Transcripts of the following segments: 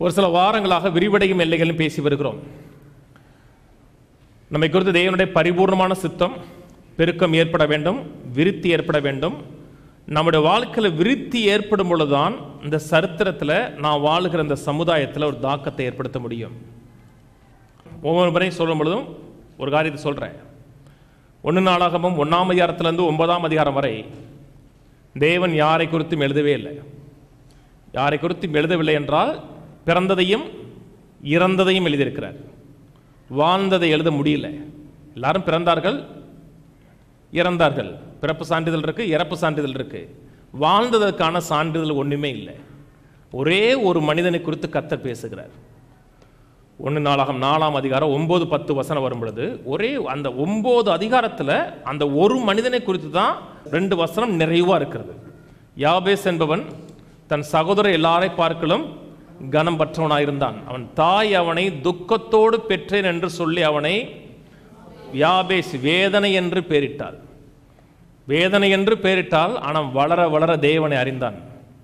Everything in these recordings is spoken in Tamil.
ஒரு சில வாரங்களாக விரிவடையும் எல்லைகளும் பேசி வருகிறோம் நம்மை குறித்து தேவனுடைய பரிபூர்ணமான சித்தம் பெருக்கம் ஏற்பட வேண்டும் விருத்தி ஏற்பட வேண்டும் நம்முடைய வாழ்க்கையில் விருத்தி ஏற்படும் பொழுதுதான் இந்த சரித்திரத்தில் நான் வாழுகிற இந்த சமுதாயத்தில் ஒரு தாக்கத்தை ஏற்படுத்த முடியும் ஒவ்வொரு முறையும் சொல்லும் பொழுதும் ஒரு காரியத்தை சொல்கிறேன் ஒன்று நாளாகவும் ஒன்றாம் அதிகாரத்திலிருந்து ஒன்பதாம் அதிகாரம் வரை தேவன் யாரை குறித்தும் எழுதவே இல்லை யாரை குறித்தும் எழுதவில்லை என்றால் பிறந்ததையும் இறந்ததையும் எழுதியிருக்கிறார் வாழ்ந்ததை எழுத முடியல எல்லாரும் பிறந்தார்கள் இறந்தார்கள் பிறப்பு சான்றிதழ் இருக்கு இறப்பு சான்றிதழ் இருக்கு வாழ்ந்ததற்கான சான்றிதழ் ஒண்ணுமே இல்லை ஒரே ஒரு மனிதனை குறித்து கத்தர் பேசுகிறார் ஒன்று நாளாகம் நாலாம் அதிகாரம் ஒன்பது பத்து வசனம் வரும் பொழுது ஒரே அந்த ஒன்பது அதிகாரத்தில் அந்த ஒரு மனிதனை குறித்து தான் ரெண்டு வசனம் நிறைவாக இருக்கிறது யாபேஸ் என்பவன் தன் சகோதரர் எல்லாரை பார்க்கலும் கனம் பற்றவனாயிருந்தான் அவன் தாய் அவனை துக்கத்தோடு பெற்றேன் என்று சொல்லி அவனை யாபேஸ் வேதனை என்று பெயரிட்டாள் வேதனை என்று பெயரிட்டால் ஆனால் வளர வளர தேவனை அறிந்தான்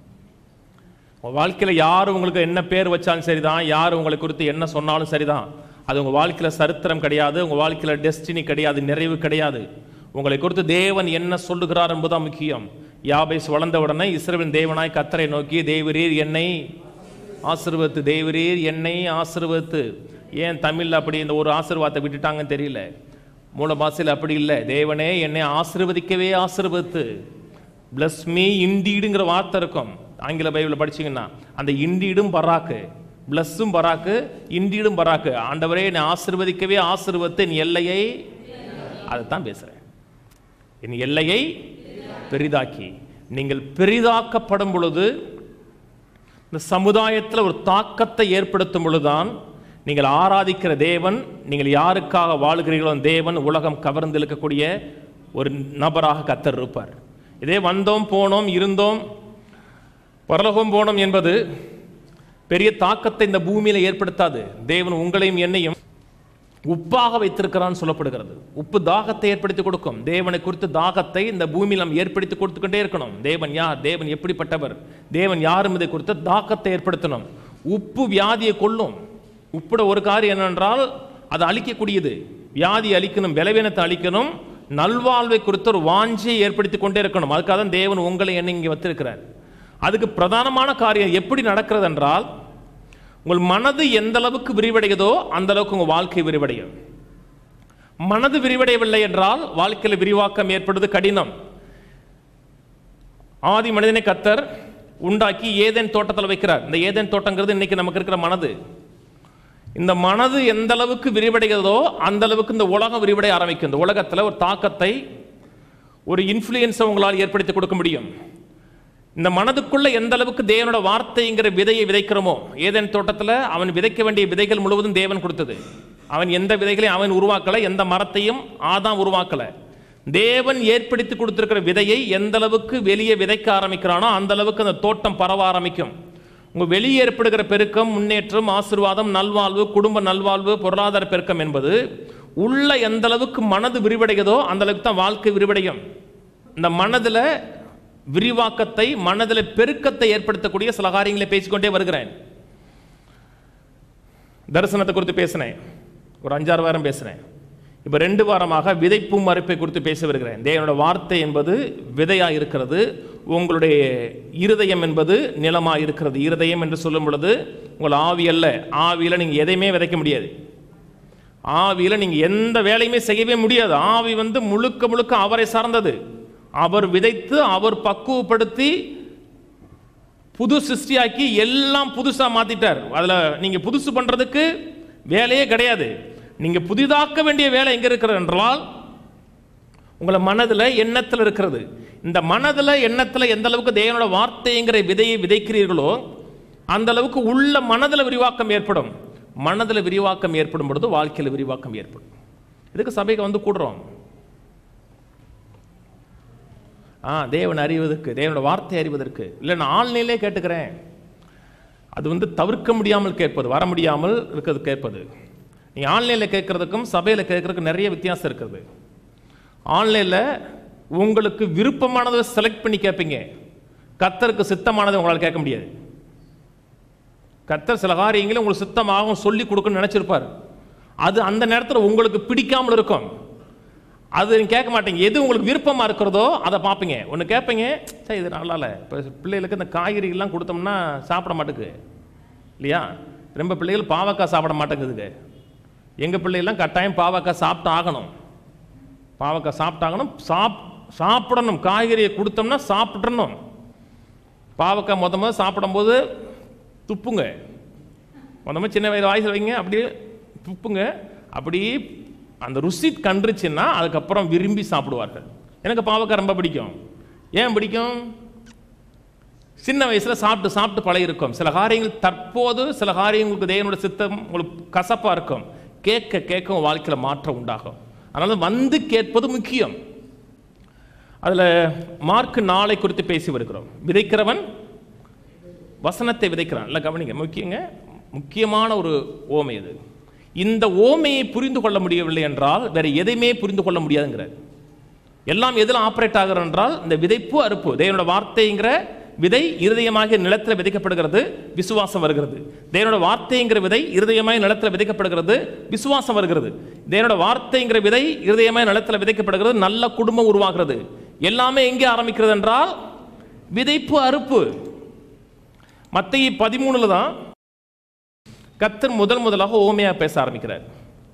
உங்கள் வாழ்க்கையில் யார் உங்களுக்கு என்ன பேர் வச்சாலும் சரிதான் யார் உங்களை குறித்து என்ன சொன்னாலும் சரிதான் அது உங்கள் வாழ்க்கையில் சரித்திரம் கிடையாது உங்கள் வாழ்க்கையில் டெஸ்டினி கிடையாது நிறைவு கிடையாது உங்களை குறித்து தேவன் என்ன சொல்லுகிறார் என்பதுதான் முக்கியம் யாபேஸ் வளர்ந்த உடனே இஸ்ரவேலின் தேவனாய் கத்தரை நோக்கி தேவரீர் என்னை ஆசிர்வத்து தேவரீர் என்னை ஆசிர்வத்து ஏன் தமிழில் அப்படி இந்த ஒரு ஆசீர்வாதத்தை விட்டுட்டாங்கன்னு தெரியல மூல பாசையில் அப்படி இல்லை தேவனே என்னை ஆசிர்வதிக்கவே ஆசிர்வத்து பிளஸ் மீ இண்டீடுங்கிற வார்த்தை இருக்கும் ஆங்கில பைபிளில் படிச்சீங்கன்னா அந்த இண்டீடும் பராக்கு பிளஸ்ஸும் பராக்கு இண்டீடும் பராக்கு ஆண்டவரே என்னை ஆசிர்வதிக்கவே ஆசிர்வத்து என் எல்லையை அதைத்தான் பேசுகிறேன் என் எல்லையை பெரிதாக்கி நீங்கள் பெரிதாக்கப்படும் பொழுது இந்த சமுதாயத்தில் ஒரு தாக்கத்தை ஏற்படுத்தும் பொழுதுதான் நீங்கள் ஆராதிக்கிற தேவன் நீங்கள் யாருக்காக வாழுகிறீர்களோ அந்த தேவன் உலகம் கவர்ந்து இழுக்கக்கூடிய ஒரு நபராக கத்தர் இருப்பார் இதே வந்தோம் போனோம் இருந்தோம் பரலோகம் போனோம் என்பது பெரிய தாக்கத்தை இந்த பூமியில் ஏற்படுத்தாது தேவன் உங்களையும் என்னையும் உப்பாக வைத்திருக்கிறான்னு சொல்லப்படுகிறது உப்பு தாகத்தை ஏற்படுத்தி கொடுக்கும் தேவனை குறித்து தாகத்தை இந்த பூமியில் நாம் ஏற்படுத்தி கொடுத்துக்கொண்டே இருக்கணும் தேவன் யார் தேவன் எப்படிப்பட்டவர் தேவன் யாரும் இதை குறித்து தாக்கத்தை ஏற்படுத்தணும் உப்பு வியாதியை கொல்லும் உப்புட ஒரு காரியம் என்னவென்றால் அது அழிக்கக்கூடியது வியாதி அழிக்கணும் பலவீனத்தை அழிக்கணும் நல்வாழ்வை குறித்த ஒரு வாஞ்சியை ஏற்படுத்தி கொண்டே இருக்கணும் அதுக்காக தான் தேவன் உங்களை என்ன இங்கே வச்சிருக்கிறார் அதுக்கு பிரதானமான காரியம் எப்படி நடக்கிறது என்றால் உங்கள் மனது எந்த அளவுக்கு விரிவடையுதோ அந்த அளவுக்கு உங்கள் வாழ்க்கை விரிவடையும் மனது விரிவடையவில்லை என்றால் வாழ்க்கையில் விரிவாக்கம் ஏற்படுவது கடினம் ஆதி மனிதனை கத்தர் உண்டாக்கி ஏதேன் தோட்டத்தில் வைக்கிறார் இந்த ஏதேன் தோட்டங்கிறது இன்னைக்கு நமக்கு இருக்கிற மனது இந்த மனது எந்த அளவுக்கு விரிவடைகிறதோ அந்த அளவுக்கு இந்த உலகம் விரிவடைய ஆரம்பிக்கும் இந்த உலகத்தில் ஒரு தாக்கத்தை ஒரு இன்ஃப்ளூயன்ஸை உங்களால் ஏற்படுத்தி கொடுக்க முடியும் இந்த மனதுக்குள்ள எந்த அளவுக்கு தேவனோட வார்த்தைங்கிற விதையை விதைக்கிறோமோ ஏதேன் தோட்டத்தில் அவன் விதைக்க வேண்டிய விதைகள் முழுவதும் தேவன் கொடுத்தது அவன் எந்த விதைகளையும் அவன் உருவாக்கலை எந்த மரத்தையும் ஆதாம் உருவாக்கலை தேவன் ஏற்படுத்தி கொடுத்திருக்கிற விதையை எந்த அளவுக்கு வெளியே விதைக்க ஆரம்பிக்கிறானோ அந்த அளவுக்கு அந்த தோட்டம் பரவ ஆரம்பிக்கும் உங்க வெளியே ஏற்படுகிற பெருக்கம் முன்னேற்றம் ஆசிர்வாதம் நல்வாழ்வு குடும்ப நல்வாழ்வு பொருளாதார பெருக்கம் என்பது உள்ள எந்த அளவுக்கு மனது விரிவடைகிறதோ அந்த அளவுக்கு தான் வாழ்க்கை விரிவடையும் இந்த மனதில் விரிவாக்கத்தை மனதில் பெருக்கத்தை ஏற்படுத்தக்கூடிய சில காரியங்களை பேசிக்கொண்டே வருகிறேன் தரிசனத்தை குறித்து பேசினேன் ஒரு அஞ்சாறு வாரம் பேசினேன் இப்போ ரெண்டு வாரமாக விதைப்பும் மறுப்பை குறித்து பேசி வருகிறேன் தேவனோட வார்த்தை என்பது விதையாக இருக்கிறது உங்களுடைய இருதயம் என்பது நிலமாக இருக்கிறது இருதயம் என்று சொல்லும் பொழுது உங்கள் ஆவி அல்ல ஆவியில் நீங்கள் எதையுமே விதைக்க முடியாது ஆவியில் நீங்கள் எந்த வேலையுமே செய்யவே முடியாது ஆவி வந்து முழுக்க முழுக்க அவரை சார்ந்தது அவர் விதைத்து அவர் பக்குவப்படுத்தி புது சிருஷ்டியாக்கி எல்லாம் புதுசா மாத்திட்டார் அதுல நீங்க புதுசு பண்றதுக்கு வேலையே கிடையாது நீங்க புதிதாக்க வேண்டிய வேலை எங்க இருக்கிறது என்றால் உங்களை மனதில் எண்ணத்தில் இருக்கிறது இந்த மனதில் எண்ணத்தில் எந்த அளவுக்கு தேவனோட வார்த்தைங்கிற விதையை விதைக்கிறீர்களோ அந்த அளவுக்கு உள்ள மனதில் விரிவாக்கம் ஏற்படும் மனதில் விரிவாக்கம் ஏற்படும் பொழுது வாழ்க்கையில் விரிவாக்கம் ஏற்படும் இதுக்கு சபைக்கு வந்து கூடுறோம் ஆ தேவன் அறிவதற்கு தேவனோட வார்த்தை அறிவதற்கு இல்லை நான் ஆழ்நிலையே கேட்டுக்கிறேன் அது வந்து தவிர்க்க முடியாமல் கேட்பது வர முடியாமல் இருக்கிறது கேட்பது நீ ஆன்லைனில் கேட்கறதுக்கும் சபையில் கேட்கறதுக்கும் நிறைய வித்தியாசம் இருக்குது ஆன்லைனில் உங்களுக்கு விருப்பமானதை செலக்ட் பண்ணி கேட்பீங்க கத்தருக்கு சித்தமானதை உங்களால் கேட்க முடியாது கத்தர் சில காரியங்களை உங்களுக்கு சித்தமாகவும் சொல்லி கொடுக்கணும்னு நினைச்சிருப்பார் அது அந்த நேரத்தில் உங்களுக்கு பிடிக்காமல் இருக்கும் அது நீங்க கேட்க மாட்டீங்க எது உங்களுக்கு விருப்பமாக இருக்கிறதோ அதை பார்ப்பீங்க ஒன்று கேட்பீங்க சரி இது நல்லா இல்லை இப்போ பிள்ளைகளுக்கு இந்த காய்கறிகள்லாம் கொடுத்தோம்னா சாப்பிட மாட்டேங்குது இல்லையா ரொம்ப பிள்ளைகள் பாவக்காய் சாப்பிட மாட்டேங்குதுங்க எங்கள் பிள்ளைகள்லாம் கட்டாயம் பாவக்காய் சாப்பிட்டு ஆகணும் பாவக்காய் சாப்பிட்டாகணும் சாப் சாப்பிடணும் காய்கறியை கொடுத்தோம்னா சாப்பிட்றணும் பாவக்காய் மொத மொதல் சாப்பிடும்போது துப்புங்க மொதல் சின்ன வயது வாய்ஸ் வைங்க அப்படியே துப்புங்க அப்படியே அந்த ருசி கண்டுருச்சுன்னா அதுக்கப்புறம் விரும்பி சாப்பிடுவார்கள் எனக்கு பாவக்காய் ரொம்ப பிடிக்கும் ஏன் பிடிக்கும் சின்ன வயசுல சாப்பிட்டு சாப்பிட்டு பழகிருக்கும் சில காரியங்கள் தற்போது சில காரியங்களுக்கு தேவனோட சித்தம் உங்களுக்கு கசப்பா இருக்கும் கேட்க கேட்க உங்க வாழ்க்கையில மாற்றம் உண்டாகும் அதனால வந்து கேட்பது முக்கியம் அதுல மார்க் நாளை குறித்து பேசி வருகிறோம் விதைக்கிறவன் வசனத்தை விதைக்கிறான் இல்லை கவனிங்க முக்கியங்க முக்கியமான ஒரு ஓமை இது இந்த ஓமையை புரிந்து கொள்ள முடியவில்லை என்றால் வேற எதையுமே புரிந்து கொள்ள முடியாதுங்கிறார் எல்லாம் எதில் ஆப்ரேட் ஆகிறது என்றால் இந்த விதைப்பு அறுப்பு தேவனோட வார்த்தைங்கிற விதை இருதயமாக நிலத்தில் விதைக்கப்படுகிறது விசுவாசம் வருகிறது தேவனோட வார்த்தைங்கிற விதை இருதயமாய் நிலத்தில் விதைக்கப்படுகிறது விசுவாசம் வருகிறது தேவனோட வார்த்தைங்கிற விதை இருதயமாய் நிலத்தில் விதைக்கப்படுகிறது நல்ல குடும்பம் உருவாகிறது எல்லாமே எங்கே ஆரம்பிக்கிறது என்றால் விதைப்பு அறுப்பு மத்திய பதிமூணுல தான் கத்தர் முதல் முதலாக ஓமையா பேச ஆரம்பிக்கிறார்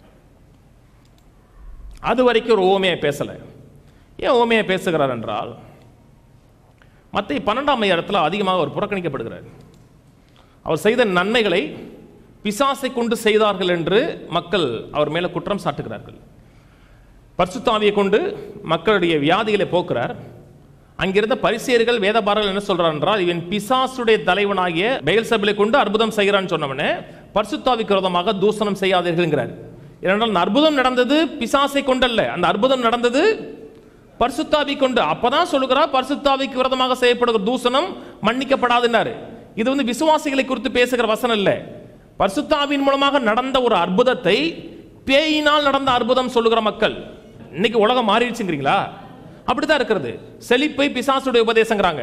அது வரைக்கும் ஒரு ஓமையா பேசல ஏன் ஓமையா பேசுகிறார் என்றால் மத்திய பன்னெண்டாம் இடத்துல அதிகமாக அவர் புறக்கணிக்கப்படுகிறார் அவர் செய்த நன்மைகளை பிசாசை கொண்டு செய்தார்கள் என்று மக்கள் அவர் மேல குற்றம் சாட்டுகிறார்கள் பரிசுத்தாவியை கொண்டு மக்களுடைய வியாதிகளை போக்குறார் அங்கிருந்த பரிசேயர்கள் வேதபாரர்கள் என்ன சொல்றார் என்றால் இவன் பிசாசுடைய தலைவனாகிய பெயல்சபிலை கொண்டு அற்புதம் செய்கிறான்னு சொன்னவனே பரிசுத்தாவிக்கு விரோதமாக தூசணம் செய்யாதீர்கள்ங்கிறார் ஏனென்றால் அந்த அற்புதம் நடந்தது பிசாசை கொண்டல்ல அந்த அற்புதம் நடந்தது பரிசுத்தாவி கொண்டு அப்பதான் சொல்லுகிறார் பரிசுத்தாவிக்கு விரோதமாக செய்யப்படுகிற தூசணம் மன்னிக்கப்படாதுன்னாரு இது வந்து விசுவாசிகளை குறித்து பேசுகிற வசனம் இல்ல பரிசுத்தாவின் மூலமாக நடந்த ஒரு அற்புதத்தை பேயினால் நடந்த அற்புதம் சொல்லுகிற மக்கள் இன்னைக்கு உலகம் மாறிடுச்சுங்கிறீங்களா அப்படிதான் இருக்கிறது செழிப்பை பிசாசுடைய உபதேசங்கிறாங்க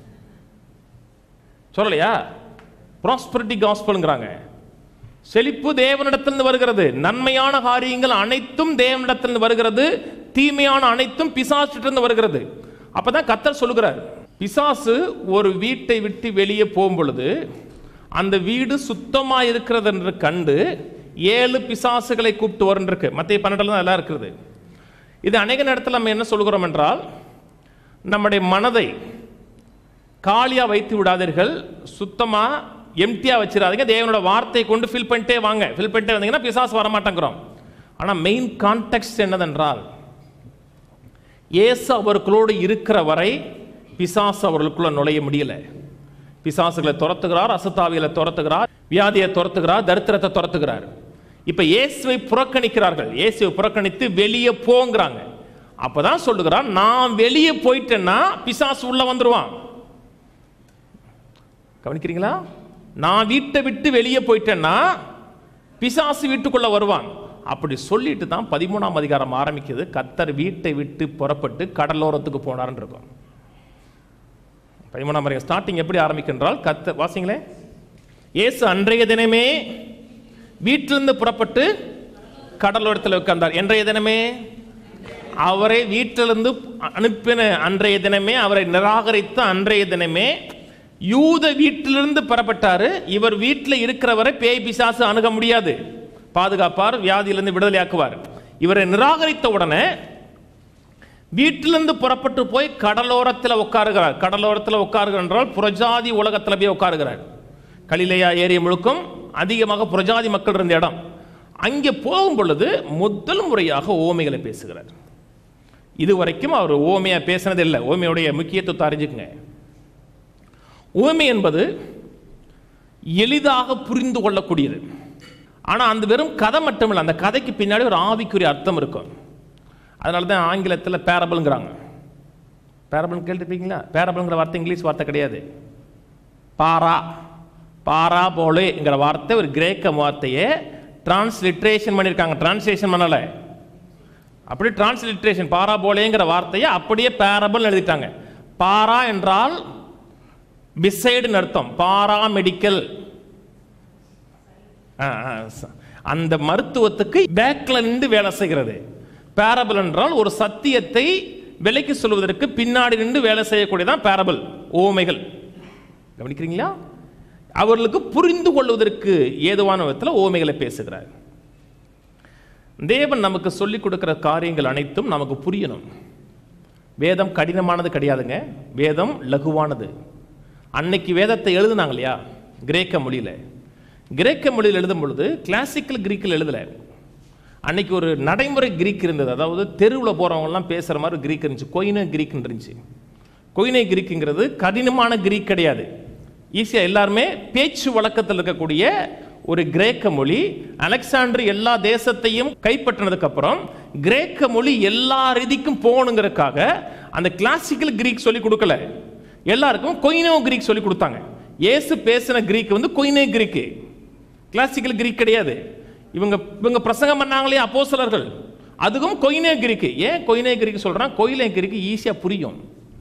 சொல்லலையா ப்ராஸ்பரிட்டி காஸ்பல்ங்கிறாங்க செழிப்பு தேவனிடத்திலிருந்து வருகிறது நன்மையான காரியங்கள் அனைத்தும் தேவனிடத்திலிருந்து வருகிறது தீமையான அனைத்தும் பிசாசிட்டிருந்து வருகிறது அப்பதான் கத்தர் சொல்லுகிறார் பிசாசு ஒரு வீட்டை விட்டு வெளியே போகும் பொழுது அந்த வீடு சுத்தமா இருக்கிறது என்று கண்டு ஏழு பிசாசுகளை கூப்பிட்டு வரும் இருக்கு மத்திய பன்னெண்டுல தான் எல்லாம் இருக்கிறது இது அநேக நேரத்தில் நம்ம என்ன சொல்கிறோம் என்றால் நம்முடைய மனதை காலியா வைத்து விடாதீர்கள் சுத்தமா எம்டியா வச்சிடாதீங்க தேவனோட வார்த்தையை கொண்டு ஃபில் பண்ணிட்டே வாங்க ஃபில் பண்ணிட்டே வந்தீங்கன்னா பிசாசு வரமாட்டேங்கிறோம் ஆனா மெயின் கான்டெக்ட் என்னதென்றால் இயேசு அவர்களுக்குள்ளோடு இருக்கிற வரை பிசாசு அவர்களுக்குள்ள நுழைய முடியல பிசாசுகளை துரத்துகிறார் அசுத்தாவிகளை துரத்துகிறார் வியாதியை துரத்துகிறார் தரித்திரத்தை துரத்துகிறார் இப்ப இயேசுவை புறக்கணிக்கிறார்கள் இயேசுவை புறக்கணித்து வெளியே போங்கிறாங்க அப்பதான் சொல்லுகிறார் நான் வெளியே போயிட்டேன்னா பிசாசு உள்ள வந்துருவான் கவனிக்கிறீங்களா நான் வீட்டை விட்டு வெளியே போயிட்டேன்னா பிசாசு வீட்டுக்குள்ள வருவான் அப்படி சொல்லிட்டு தான் பதிமூணாம் அதிகாரம் ஆரம்பிக்குது கத்தர் வீட்டை விட்டு புறப்பட்டு கடலோரத்துக்கு போனார்னு இருக்கும் பதிமூணாம் அதிகாரம் ஸ்டார்டிங் எப்படி ஆரம்பிக்கின்றால் கத்த வாசிங்களே இயேசு அன்றைய தினமே வீட்டிலிருந்து புறப்பட்டு கடலோரத்தில் உட்கார்ந்தார் என்றைய தினமே அவரை வீட்டிலிருந்து அனுப்பின அன்றைய தினமே அவரை நிராகரித்த அன்றைய தினமே யூத வீட்டிலிருந்து பெறப்பட்டாரு இவர் வீட்டில் இருக்கிறவரை பேய் பிசாசு அணுக முடியாது பாதுகாப்பார் வியாதியிலிருந்து விடுதலையாக்குவார் இவரை நிராகரித்த உடனே வீட்டிலிருந்து புறப்பட்டு போய் கடலோரத்தில் உட்காருகிறார் கடலோரத்தில் உட்காருகிறார் என்றால் புறஜாதி உலகத்தில் போய் உட்காருகிறார் கலிலேயா ஏரிய முழுக்கும் அதிகமாக புறஜாதி மக்கள் இருந்த இடம் அங்கே போகும் பொழுது முதல் முறையாக ஓமைகளை பேசுகிறார் இதுவரைக்கும் அவர் ஓமையா பேசினது இல்லை ஓமையுடைய முக்கியத்துவத்தை அறிஞ்சுக்குங்க ஓமை என்பது எளிதாக புரிந்து கொள்ளக்கூடியது ஆனால் அந்த வெறும் கதை மட்டும் இல்லை அந்த கதைக்கு பின்னாடி ஒரு ஆவிக்குரிய அர்த்தம் இருக்கும் அதனால தான் ஆங்கிலத்தில் பேரபிள்ங்கிறாங்க பேரபிள் கேட்டிருப்பீங்களா பேரபிள்ங்கிற வார்த்தை இங்கிலீஷ் வார்த்தை கிடையாது பாரா பாரா போலேங்கிற வார்த்தை ஒரு கிரேக்க வார்த்தையை டிரான்ஸ்லிட்ரேஷன் பண்ணியிருக்காங்க டிரான்ஸ்லேஷன் பண்ணலை அப்படி டிரான்ஸ்லிட்ரேஷன் பாரா போலேங்கிற வார்த்தையை அப்படியே பேரபிள் எழுதிட்டாங்க பாரா என்றால் பிசைடுன்னு அர்த்தம் பாரா மெடிக்கல் ஆ, ஆ, ச- அந்த மருத்துவத்துக்கு பேக்ல நின்று வேலை செய்கிறது பேரபிள் என்றால் ஒரு சத்தியத்தை விலைக்கு சொல்வதற்கு பின்னாடி நின்று வேலை செய்யக்கூடியதான் பேரபிள் ஓமைகள் கவனிக்கிறீங்களா அவர்களுக்கு புரிந்து கொள்வதற்கு ஏதுவான விதத்தில் ஓமைகளை பேசுகிறார் தேவன் நமக்கு சொல்லிக் கொடுக்கிற காரியங்கள் அனைத்தும் நமக்கு புரியணும் வேதம் கடினமானது கிடையாதுங்க வேதம் லகுவானது அன்னைக்கு வேதத்தை எழுதுனாங்க இல்லையா கிரேக்க மொழியில் கிரேக்க மொழியில் எழுதும் பொழுது கிளாசிக்கல் கிரீக்கில் எழுதலை அன்னைக்கு ஒரு நடைமுறை கிரீக் இருந்தது அதாவது தெருவில் போகிறவங்கலாம் பேசுகிற மாதிரி கிரீக் இருந்துச்சு கொயினே கிரீக்னு இருந்துச்சு கொயினே கிரீக்குங்கிறது கடினமான கிரீக் கிடையாது ஈஸியாக எல்லாருமே பேச்சு வழக்கத்தில் இருக்கக்கூடிய ஒரு கிரேக்க மொழி அலெக்சாண்டர் எல்லா தேசத்தையும் கைப்பற்றினதுக்கு அப்புறம் கிரேக்க மொழி எல்லா ரீதிக்கும் போகணுங்கிறதுக்காக அந்த கிளாசிக்கல் கிரீக் சொல்லி கொடுக்கல எல்லாருக்கும் கொயினோ கிரீக் சொல்லி கொடுத்தாங்க இயேசு பேசின கிரீக் வந்து கொயினே கிரீக்கு கிளாசிக்கல் கிரீக் கிடையாது இவங்க இவங்க பிரசங்கம் பண்ணாங்களே அப்போஸ்தலர்கள் அதுவும் கொயினே கிரீக்கு ஏன் கொயினே கிரீக் சொல்றான் கொயினே கிரீக்கு ஈஸியா புரியும்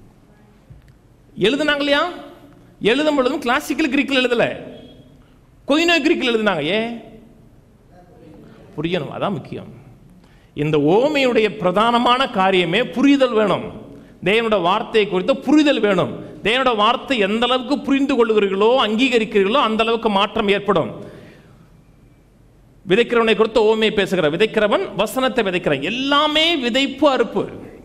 எழுதுனாங்க இல்லையா எழுதும் பொழுதும் கிளாசிக்கல் கிரீக்கில் எழுதல கொயினோ கிரீக்கில் எழுதுனாங்க ஏன் புரியணும் அதான் முக்கியம் இந்த ஓமையுடைய பிரதானமான காரியமே புரிதல் வேணும் தேவனோட வார்த்தை குறித்த புரிதல் வேணும் தேவனோட வார்த்தை எந்த அளவுக்கு புரிந்து கொள்ளுகிறீர்களோ அங்கீகரிக்கிறீர்களோ அந்த அளவுக்கு மாற்றம் ஏற்படும் விதைக்கிறவனை குறித்து ஓமை பேசுகிற விதைக்கிறவன் வசனத்தை விதைக்கிறான் எல்லாமே விதைப்பு அறுப்பு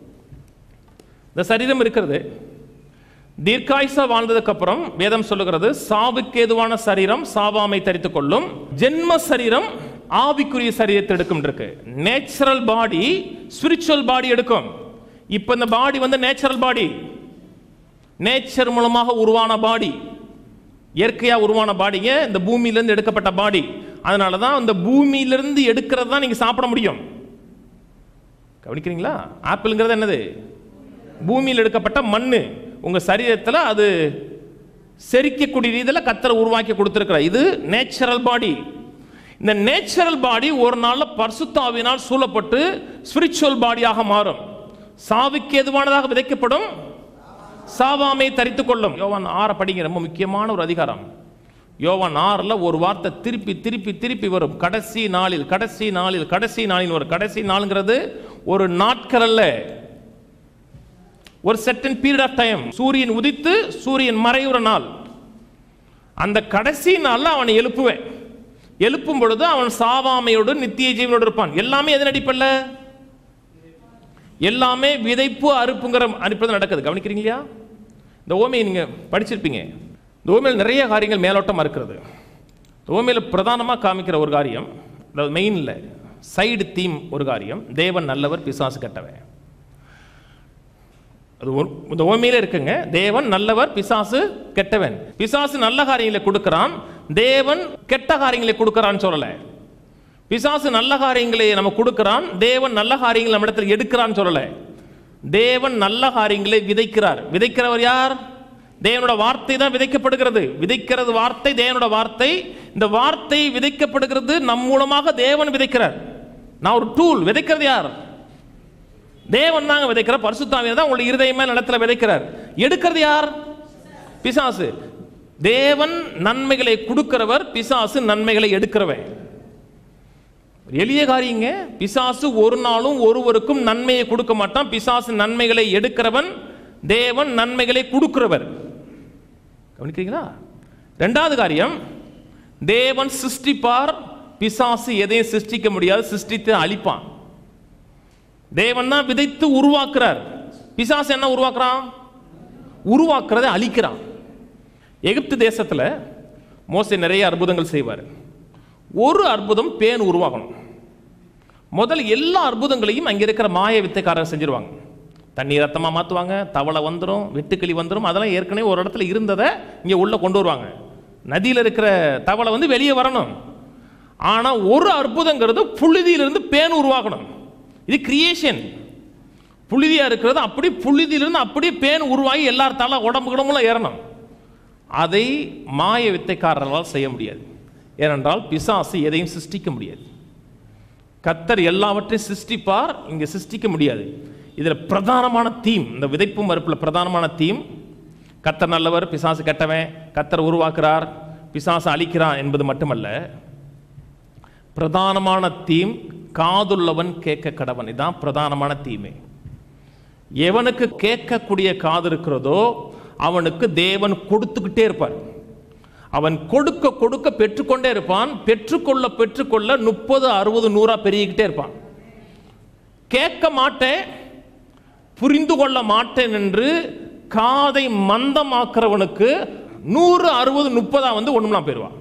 இந்த சரீரம் இருக்கிறது தீர்க்காயுசா வாழ்ந்ததுக்கு அப்புறம் வேதம் சொல்லுகிறது சாவுக்கு ஏதுவான சரீரம் சாவாமை தரித்துக் கொள்ளும் ஜென்ம சரீரம் ஆவிக்குரிய சரீரத்தை எடுக்கும் இருக்கு நேச்சுரல் பாடி ஸ்பிரிச்சுவல் பாடி எடுக்கும் இப்போ இந்த பாடி வந்து நேச்சுரல் பாடி நேச்சர் மூலமாக உருவான பாடி இயற்கையாக உருவான பாடிங்க இந்த பூமியிலேருந்து எடுக்கப்பட்ட பாடி அதனால தான் இந்த பூமியிலிருந்து எடுக்கிறது தான் நீங்கள் சாப்பிட முடியும் கவனிக்கிறீங்களா ஆப்பிள்ங்கிறது என்னது பூமியில் எடுக்கப்பட்ட மண்ணு உங்க சரீரத்தில் அது செரிக்கக்கூடிய ரீதியில் கத்தரை உருவாக்கி கொடுத்துருக்கிறார் இது நேச்சுரல் பாடி இந்த நேச்சுரல் பாடி ஒரு நாளில் பரிசுத்தாவினால் சூழப்பட்டு ஸ்பிரிச்சுவல் பாடியாக மாறும் சாவுக்கு எதுவானதாக விதைக்கப்படும் சாவாமை தரித்துக் கொள்ளும் யோவான் ஆற படிங்க ரொம்ப முக்கியமான ஒரு அதிகாரம் யோவான் ஆறில் ஒரு வார்த்தை திருப்பி திருப்பி திருப்பி வரும் கடைசி நாளில் கடைசி நாளில் கடைசி நாளில் ஒரு கடைசி நாளுங்கிறது ஒரு நாட்கள் அல்ல ஒரு செட்டன் பீரியட் ஆஃப் டைம் சூரியன் உதித்து சூரியன் மறைவுற நாள் அந்த கடைசி நாள்ல அவனை எழுப்புவேன் எழுப்பும் பொழுது அவன் சாவாமையோடு நித்திய ஜீவனோடு இருப்பான் எல்லாமே எதன் அடிப்படையில் எல்லாமே விதைப்பு அறுப்புங்கிற அடிப்படையில் நடக்குது கவனிக்கிறீங்களா இந்த ஓமையை நீங்க படிச்சிருப்பீங்க இந்த ஓமையில் நிறைய காரியங்கள் மேலோட்டமாக இருக்கிறது இந்த ஓமையில் பிரதானமாக காமிக்கிற ஒரு காரியம் அதாவது மெயினில் சைடு தீம் ஒரு காரியம் தேவன் நல்லவர் பிசாசு கெட்டவன் அது ஒரு- இந்த ஓமையில இருக்குங்க தேவன் நல்லவர் பிசாசு கெட்டவன் பிசாசு நல்ல காரியங்களை கொடுக்கிறான் தேவன் கெட்ட காரியங்களை கொடுக்கறான்னு சொல்லல பிசாசு நல்ல காரியங்களை நம்ம கொடுக்கிறான் தேவன் நல்ல காரியங்களை நம்ம இடத்துல எடுக்கிறான்னு சொல்லல தேவன் நல்ல காரியங்களை விதைக்கிறார் விதைக்கிறவர் யார் தேவனோட வார்த்தை தான் விதைக்கப்படுகிறது விதைக்கிறது வார்த்தை தேவனோட வார்த்தை இந்த வார்த்தை விதைக்கப்படுகிறது நம் மூலமாக தேவன் விதைக்கிறார் நான் ஒரு டூல் விதைக்கிறது யார் தேவன் தாங்க விதைக்கிற பரிசுத்தாவியை தான் உங்களுடைய இருதயமே நிலத்துல விதைக்கிறார் எடுக்கிறது யார் பிசாசு தேவன் நன்மைகளை கொடுக்கிறவர் பிசாசு நன்மைகளை எடுக்கிறவன் ஒரு எளிய காரியங்க பிசாசு ஒரு நாளும் ஒருவருக்கும் நன்மையை கொடுக்க மாட்டான் பிசாசு நன்மைகளை எடுக்கிறவன் தேவன் நன்மைகளை கொடுக்கிறவர் கவனிக்கிறீங்களா ரெண்டாவது காரியம் தேவன் சிருஷ்டிப்பார் பிசாசு எதையும் சிருஷ்டிக்க முடியாது சிருஷ்டித்து அழிப்பான் தேவன் தான் விதைத்து உருவாக்குறார் பிசாசு என்ன உருவாக்குறான் உருவாக்குறதை அழிக்கிறான் எகிப்து தேசத்துல மோசே நிறைய அற்புதங்கள் செய்வார் ஒரு அற்புதம் பேன் உருவாகணும் முதல் எல்லா அற்புதங்களையும் அங்க இருக்கிற மாய வித்தைக்காரர் செஞ்சிருவாங்க தண்ணி ரத்தமா மாத்துவாங்க தவளை வந்துடும் வெட்டுக்கிளி வந்துடும் அதெல்லாம் ஏற்கனவே ஒரு இடத்துல இருந்ததை இங்க உள்ள கொண்டு வருவாங்க நதியில இருக்கிற தவளை வந்து வெளியே வரணும் ஆனா ஒரு அற்புதங்கிறது புழுதியிலிருந்து பேன் உருவாகணும் இது கிரியேஷன் புழுதியா இருக்கிறது அப்படி புழுதியிலிருந்து அப்படியே பேன் உருவாகி எல்லார் தலை உடம்பு கிடம்புல ஏறணும் அதை மாய வித்தைக்காரர்களால் செய்ய முடியாது ஏனென்றால் பிசாசு எதையும் சிருஷ்டிக்க முடியாது கத்தர் எல்லாவற்றையும் சிருஷ்டிப்பார் இங்கே சிருஷ்டிக்க முடியாது இதில் பிரதானமான தீம் இந்த விதைப்பு மறுப்பில் பிரதானமான தீம் கத்தர் நல்லவர் பிசாசு கெட்டவன் கத்தர் உருவாக்குறார் பிசாசு அழிக்கிறான் என்பது மட்டுமல்ல பிரதானமான தீம் காதுள்ளவன் கேட்க கடவன் இதான் பிரதானமான தீமே எவனுக்கு கேட்கக்கூடிய காது இருக்கிறதோ அவனுக்கு தேவன் கொடுத்துக்கிட்டே இருப்பார் அவன் கொடுக்க கொடுக்க பெற்றுக்கொண்டே இருப்பான் பெற்றுக்கொள்ள பெற்றுக்கொள்ள முப்பது அறுபது நூறா பெருகிக்கிட்டே இருப்பான் கேட்க மாட்டேன் புரிந்து கொள்ள மாட்டேன் என்று காதை மந்தமாக்குறவனுக்கு நூறு அறுபது முப்பதா வந்து ஒண்ணுலாம் போயிடுவான்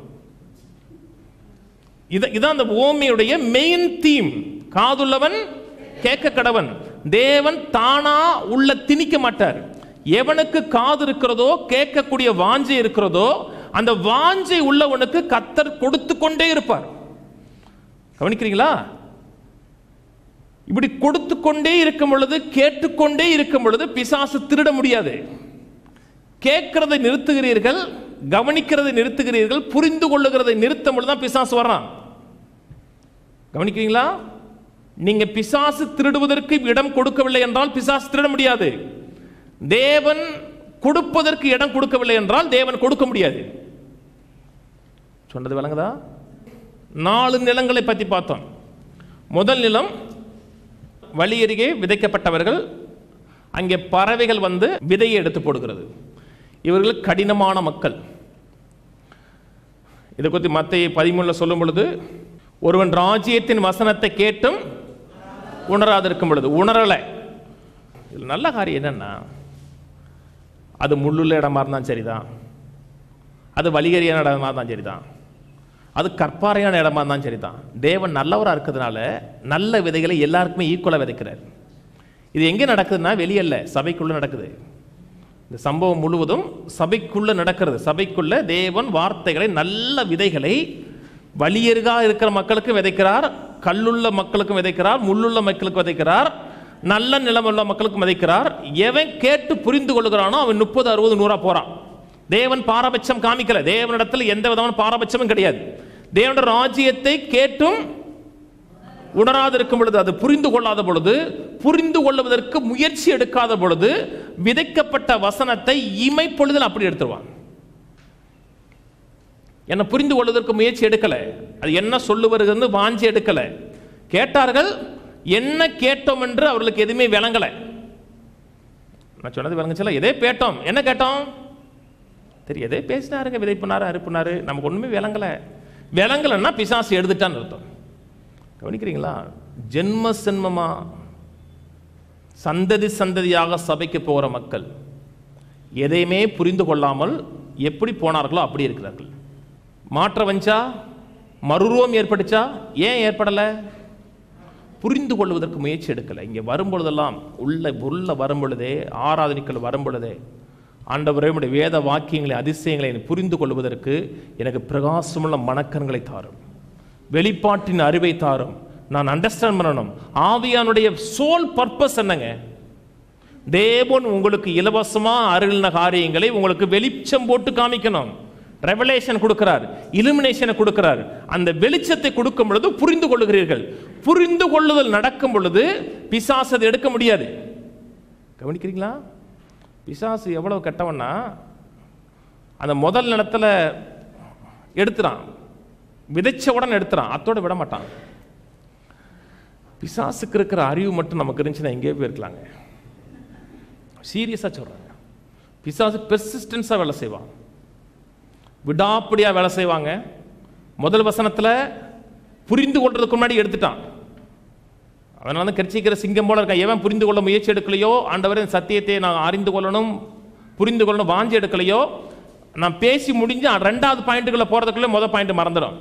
இத இதான் அந்த ஓமையுடைய மெயின் தீம் காதுள்ளவன் கேட்க கடவன் தேவன் தானா உள்ள திணிக்க மாட்டார் எவனுக்கு காது இருக்கிறதோ கேட்கக்கூடிய வாஞ்சை இருக்கிறதோ அந்த வாஞ்சை உள்ளவனுக்கு கத்தர் கொடுத்து கொண்டே இருப்பார் கவனிக்கிறீங்களா இப்படி கொடுத்து கொண்டே இருக்கும் பொழுது கேட்டுக்கொண்டே இருக்கும் பொழுது பிசாசு திருட முடியாது கேட்கிறதை நிறுத்துகிறீர்கள் கவனிக்கிறதை நிறுத்துகிறீர்கள் புரிந்து கொள்ளுகிறதை நிறுத்தும் பொழுது தான் பிசாசு வர்றான் கவனிக்கிறீங்களா நீங்க பிசாசு திருடுவதற்கு இடம் கொடுக்கவில்லை என்றால் பிசாசு திருட முடியாது தேவன் கொடுப்பதற்கு இடம் கொடுக்கவில்லை என்றால் தேவன் கொடுக்க முடியாது சொன்னது விளங்குதா நாலு நிலங்களை பற்றி பார்த்தோம் முதல் நிலம் வழி அருகே விதைக்கப்பட்டவர்கள் அங்கே பறவைகள் வந்து விதையை எடுத்து போடுகிறது இவர்கள் கடினமான மக்கள் இதை பற்றி மத்திய பதிமூணுல சொல்லும் பொழுது ஒருவன் ராஜ்யத்தின் வசனத்தை கேட்டும் உணராதிருக்கும் பொழுது உணரலை இதில் நல்ல காரியம் என்னன்னா அது முள்ளுள்ள இடமா இருந்தாலும் சரிதான் அது வழிகரியான இடமா இருந்தாலும் சரிதான் அது கற்பாறையான இடமா இருந்தாலும் சரிதான் தேவன் நல்லவராக இருக்கிறதுனால நல்ல விதைகளை எல்லாருக்குமே ஈக்குவலாக விதைக்கிறார் இது எங்கே நடக்குதுன்னா வெளியல்ல சபைக்குள்ள நடக்குது இந்த சம்பவம் முழுவதும் சபைக்குள்ள நடக்கிறது சபைக்குள்ள தேவன் வார்த்தைகளை நல்ல விதைகளை வழியருகா இருக்கிற மக்களுக்கு விதைக்கிறார் கல்லுள்ள மக்களுக்கும் விதைக்கிறார் முள்ளுள்ள மக்களுக்கு விதைக்கிறார் நல்ல நிலமுள்ள மக்களுக்கும் விதைக்கிறார் எவன் கேட்டு புரிந்து கொள்கிறானோ அவன் முப்பது அறுபது நூறா போறான் தேவன் பாரபட்சம் காமிக்கல தேவனிடத்தில் எந்த விதமான பாரபட்சமும் கிடையாது தேவனுடைய ராஜ்யத்தை கேட்டும் உணராதிருக்கும் பொழுது அது புரிந்து கொள்ளாத பொழுது புரிந்து கொள்வதற்கு முயற்சி எடுக்காத பொழுது விதைக்கப்பட்ட வசனத்தை இமைப்பொழுதில் அப்படி எடுத்துருவான் என்ன புரிந்து கொள்வதற்கு முயற்சி எடுக்கல அது என்ன சொல்லு வருகிறது வாஞ்சி எடுக்கல கேட்டார்கள் என்ன கேட்டோம் என்று அவர்களுக்கு எதுவுமே விளங்கலை நான் சொன்னது விளங்குச்சுல எதே கேட்டோம் என்ன கேட்டோம் தெரியும் எதே பேசினாருங்க விதைப்புனாரு அறுப்புனாரு நமக்கு ஒண்ணுமே விளங்கலை விளங்கலைன்னா பிசாசு எடுத்துட்டான்னு அர்த்தம் கவனிக்கிறீங்களா ஜென்ம சென்மமா சந்ததி சந்ததியாக சபைக்கு போகிற மக்கள் எதையுமே புரிந்து கொள்ளாமல் எப்படி போனார்களோ அப்படி இருக்கிறார்கள் மாற்றம் வந்துச்சா மறுரூபம் ஏற்பட்டுச்சா ஏன் ஏற்படலை புரிந்து கொள்வதற்கு முயற்சி எடுக்கலை இங்கே வரும்பொழுதெல்லாம் உள்ள உள்ள வரும்பொழுதே ஆராதனைகள் வரும்பொழுதே ஆண்டவரே உடைய வேத வாக்கியங்களை அதிசயங்களை புரிந்து கொள்வதற்கு எனக்கு பிரகாசமுள்ள மணக்கங்களை தாரும் வெளிப்பாட்டின் அறிவை தாரும் நான் அண்டர்ஸ்டாண்ட் பண்ணணும் ஆவியானுடைய சோல் பர்பஸ் என்னங்க தேவன் உங்களுக்கு இலவசமா அருளின காரியங்களை உங்களுக்கு வெளிச்சம் போட்டு காமிக்கணும் ரெவலேஷன் கொடுக்கிறார் இலுமினேஷனை கொடுக்கிறார் அந்த வெளிச்சத்தை கொடுக்கும் பொழுது புரிந்து கொள்ளுகிறீர்கள் புரிந்து கொள்ளுதல் நடக்கும் பொழுது பிசாசு அதை எடுக்க முடியாது கவனிக்கிறீங்களா பிசாசு எவ்வளவு கெட்டவன்னா அந்த முதல் நிலத்துல எடுத்துறான் விதைச்ச உடனே எடுத்துறான் அத்தோட விட மாட்டான் பிசாசுக்கு இருக்கிற அறிவு மட்டும் நமக்கு இருந்துச்சுன்னா எங்கேயோ போயிருக்கலாங்க சீரியஸாக சொல்கிறாங்க பிசாசு பெர்சிஸ்டன்ஸாக வேலை செய்வான் விடாப்படியாக வேலை செய்வாங்க முதல் வசனத்தில் புரிந்து கொள்றதுக்கு முன்னாடி எடுத்துட்டான் அதனால தான் கரிச்சிக்கிற சிங்கம் போல இருக்கான் எவன் புரிந்து கொள்ள முயற்சி எடுக்கலையோ ஆண்டவரின் சத்தியத்தை நான் அறிந்து கொள்ளணும் புரிந்து கொள்ளணும் வாஞ்சி எடுக்கலையோ நான் பேசி முடிஞ்சு ரெண்டாவது பாயிண்ட்டுக்குள்ள போகிறதுக்குள்ளே முதல் பாயிண்ட் மறந்துடும்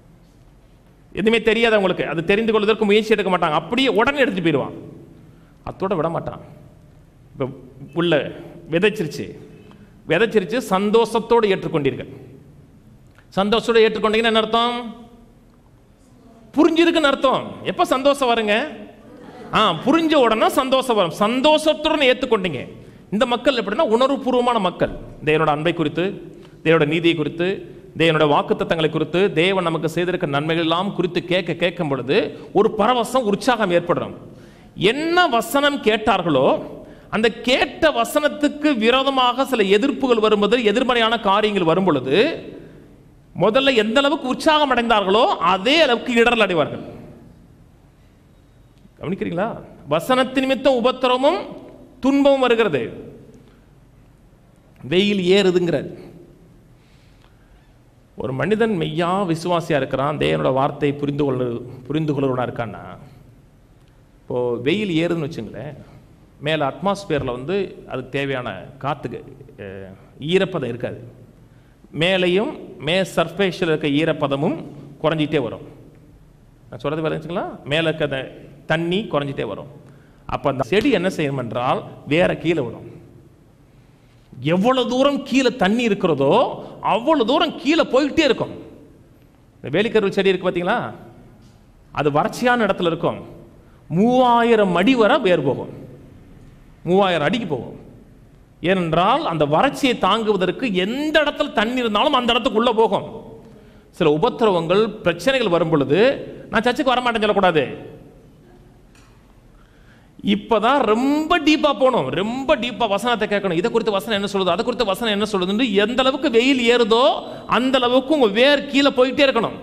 எதுவுமே தெரியாது அவங்களுக்கு அது தெரிந்து கொள்வதற்கு முயற்சி எடுக்க மாட்டாங்க அப்படியே உடனே எடுத்து போயிடுவான் அத்தோட விட மாட்டான் இப்போ உள்ள விதைச்சிருச்சு விதைச்சிருச்சு சந்தோஷத்தோடு ஏற்றுக்கொண்டீர்கள் சந்தோஷத்தோடு ஏற்றுக்கொண்டீங்கன்னு என்ன அர்த்தம் புரிஞ்சிருக்குன்னு அர்த்தம் எப்போ சந்தோஷம் வருங்க ஆ புரிஞ்ச உடனே சந்தோஷம் வரும் சந்தோஷத்துடன் ஏற்றுக்கொண்டீங்க இந்த மக்கள் எப்படின்னா உணர்வுபூர்வமான மக்கள் தேவனோட அன்பை குறித்து தேவனோட நீதியை குறித்து தேவனோட வாக்குத்தத்தங்களை குறித்து தேவன் நமக்கு செய்திருக்க நன்மைகள் எல்லாம் குறித்து கேட்க கேட்கும் பொழுது ஒரு பரவசம் உற்சாகம் ஏற்படும் என்ன வசனம் கேட்டார்களோ அந்த கேட்ட வசனத்துக்கு விரோதமாக சில எதிர்ப்புகள் வரும்போது எதிர்மறையான காரியங்கள் வரும் பொழுது முதல்ல எந்த அளவுக்கு உற்சாகம் அடைந்தார்களோ அதே அளவுக்கு இடரல் அடைவார்கள் கவனிக்கிறீங்களா வசனத்தின் நிமித்தம் உபத்திரமும் துன்பமும் வருகிறது வெயில் ஏறுதுங்கிறார் ஒரு மனிதன் மெய்யா விசுவாசியா இருக்கிறான் தேவனோட வார்த்தை புரிந்து கொள்ள புரிந்து கொள்ளுவனா இருக்கான்னா இப்போ வெயில் ஏறுதுன்னு வச்சுங்களேன் மேலே அட்மாஸ்பியரில் வந்து அதுக்கு தேவையான காற்றுக்கு அஹ், ஈரப்பதம் இருக்காது மேலேயும் மே சர்ஃபேஸில் இருக்க ஈரப்பதமும் குறைஞ்சிட்டே வரும் நான் சொல்கிறது விளைஞ்சுங்களா மேலே இருக்க அந்த தண்ணி குறைஞ்சிட்டே வரும் அப்போ அந்த செடி என்ன செய்யும் என்றால் வேற கீழே விடும் எவ்வளவு தூரம் கீழே தண்ணி இருக்கிறதோ அவ்வளவு தூரம் கீழே போயிட்டே இருக்கும் இந்த வேலிக்கருள் செடி இருக்கு பார்த்தீங்களா அது வறட்சியான இடத்துல இருக்கும் மூவாயிரம் அடி வரை வேர் போகும் மூவாயிரம் அடிக்கு போகும் ஏனென்றால் அந்த வறட்சியை தாங்குவதற்கு எந்த இடத்துல தண்ணி இருந்தாலும் அந்த இடத்துக்குள்ள போகும் சில உபத்திரவங்கள் பிரச்சனைகள் வரும் பொழுது நான் சர்ச்சுக்கு வரமாட்டேன்னு சொல்லக்கூடாது இப்பதான் ரொம்ப டீப்பா போகணும் ரொம்ப டீப்பா வசனத்தை கேட்கணும் இதை குறித்து வசனம் என்ன சொல்லுது அதை குறித்து வசனம் என்ன சொல்லுதுன்னு எந்த அளவுக்கு வெயில் ஏறுதோ அந்த அளவுக்கு உங்க வேர் கீழே போயிட்டே இருக்கணும்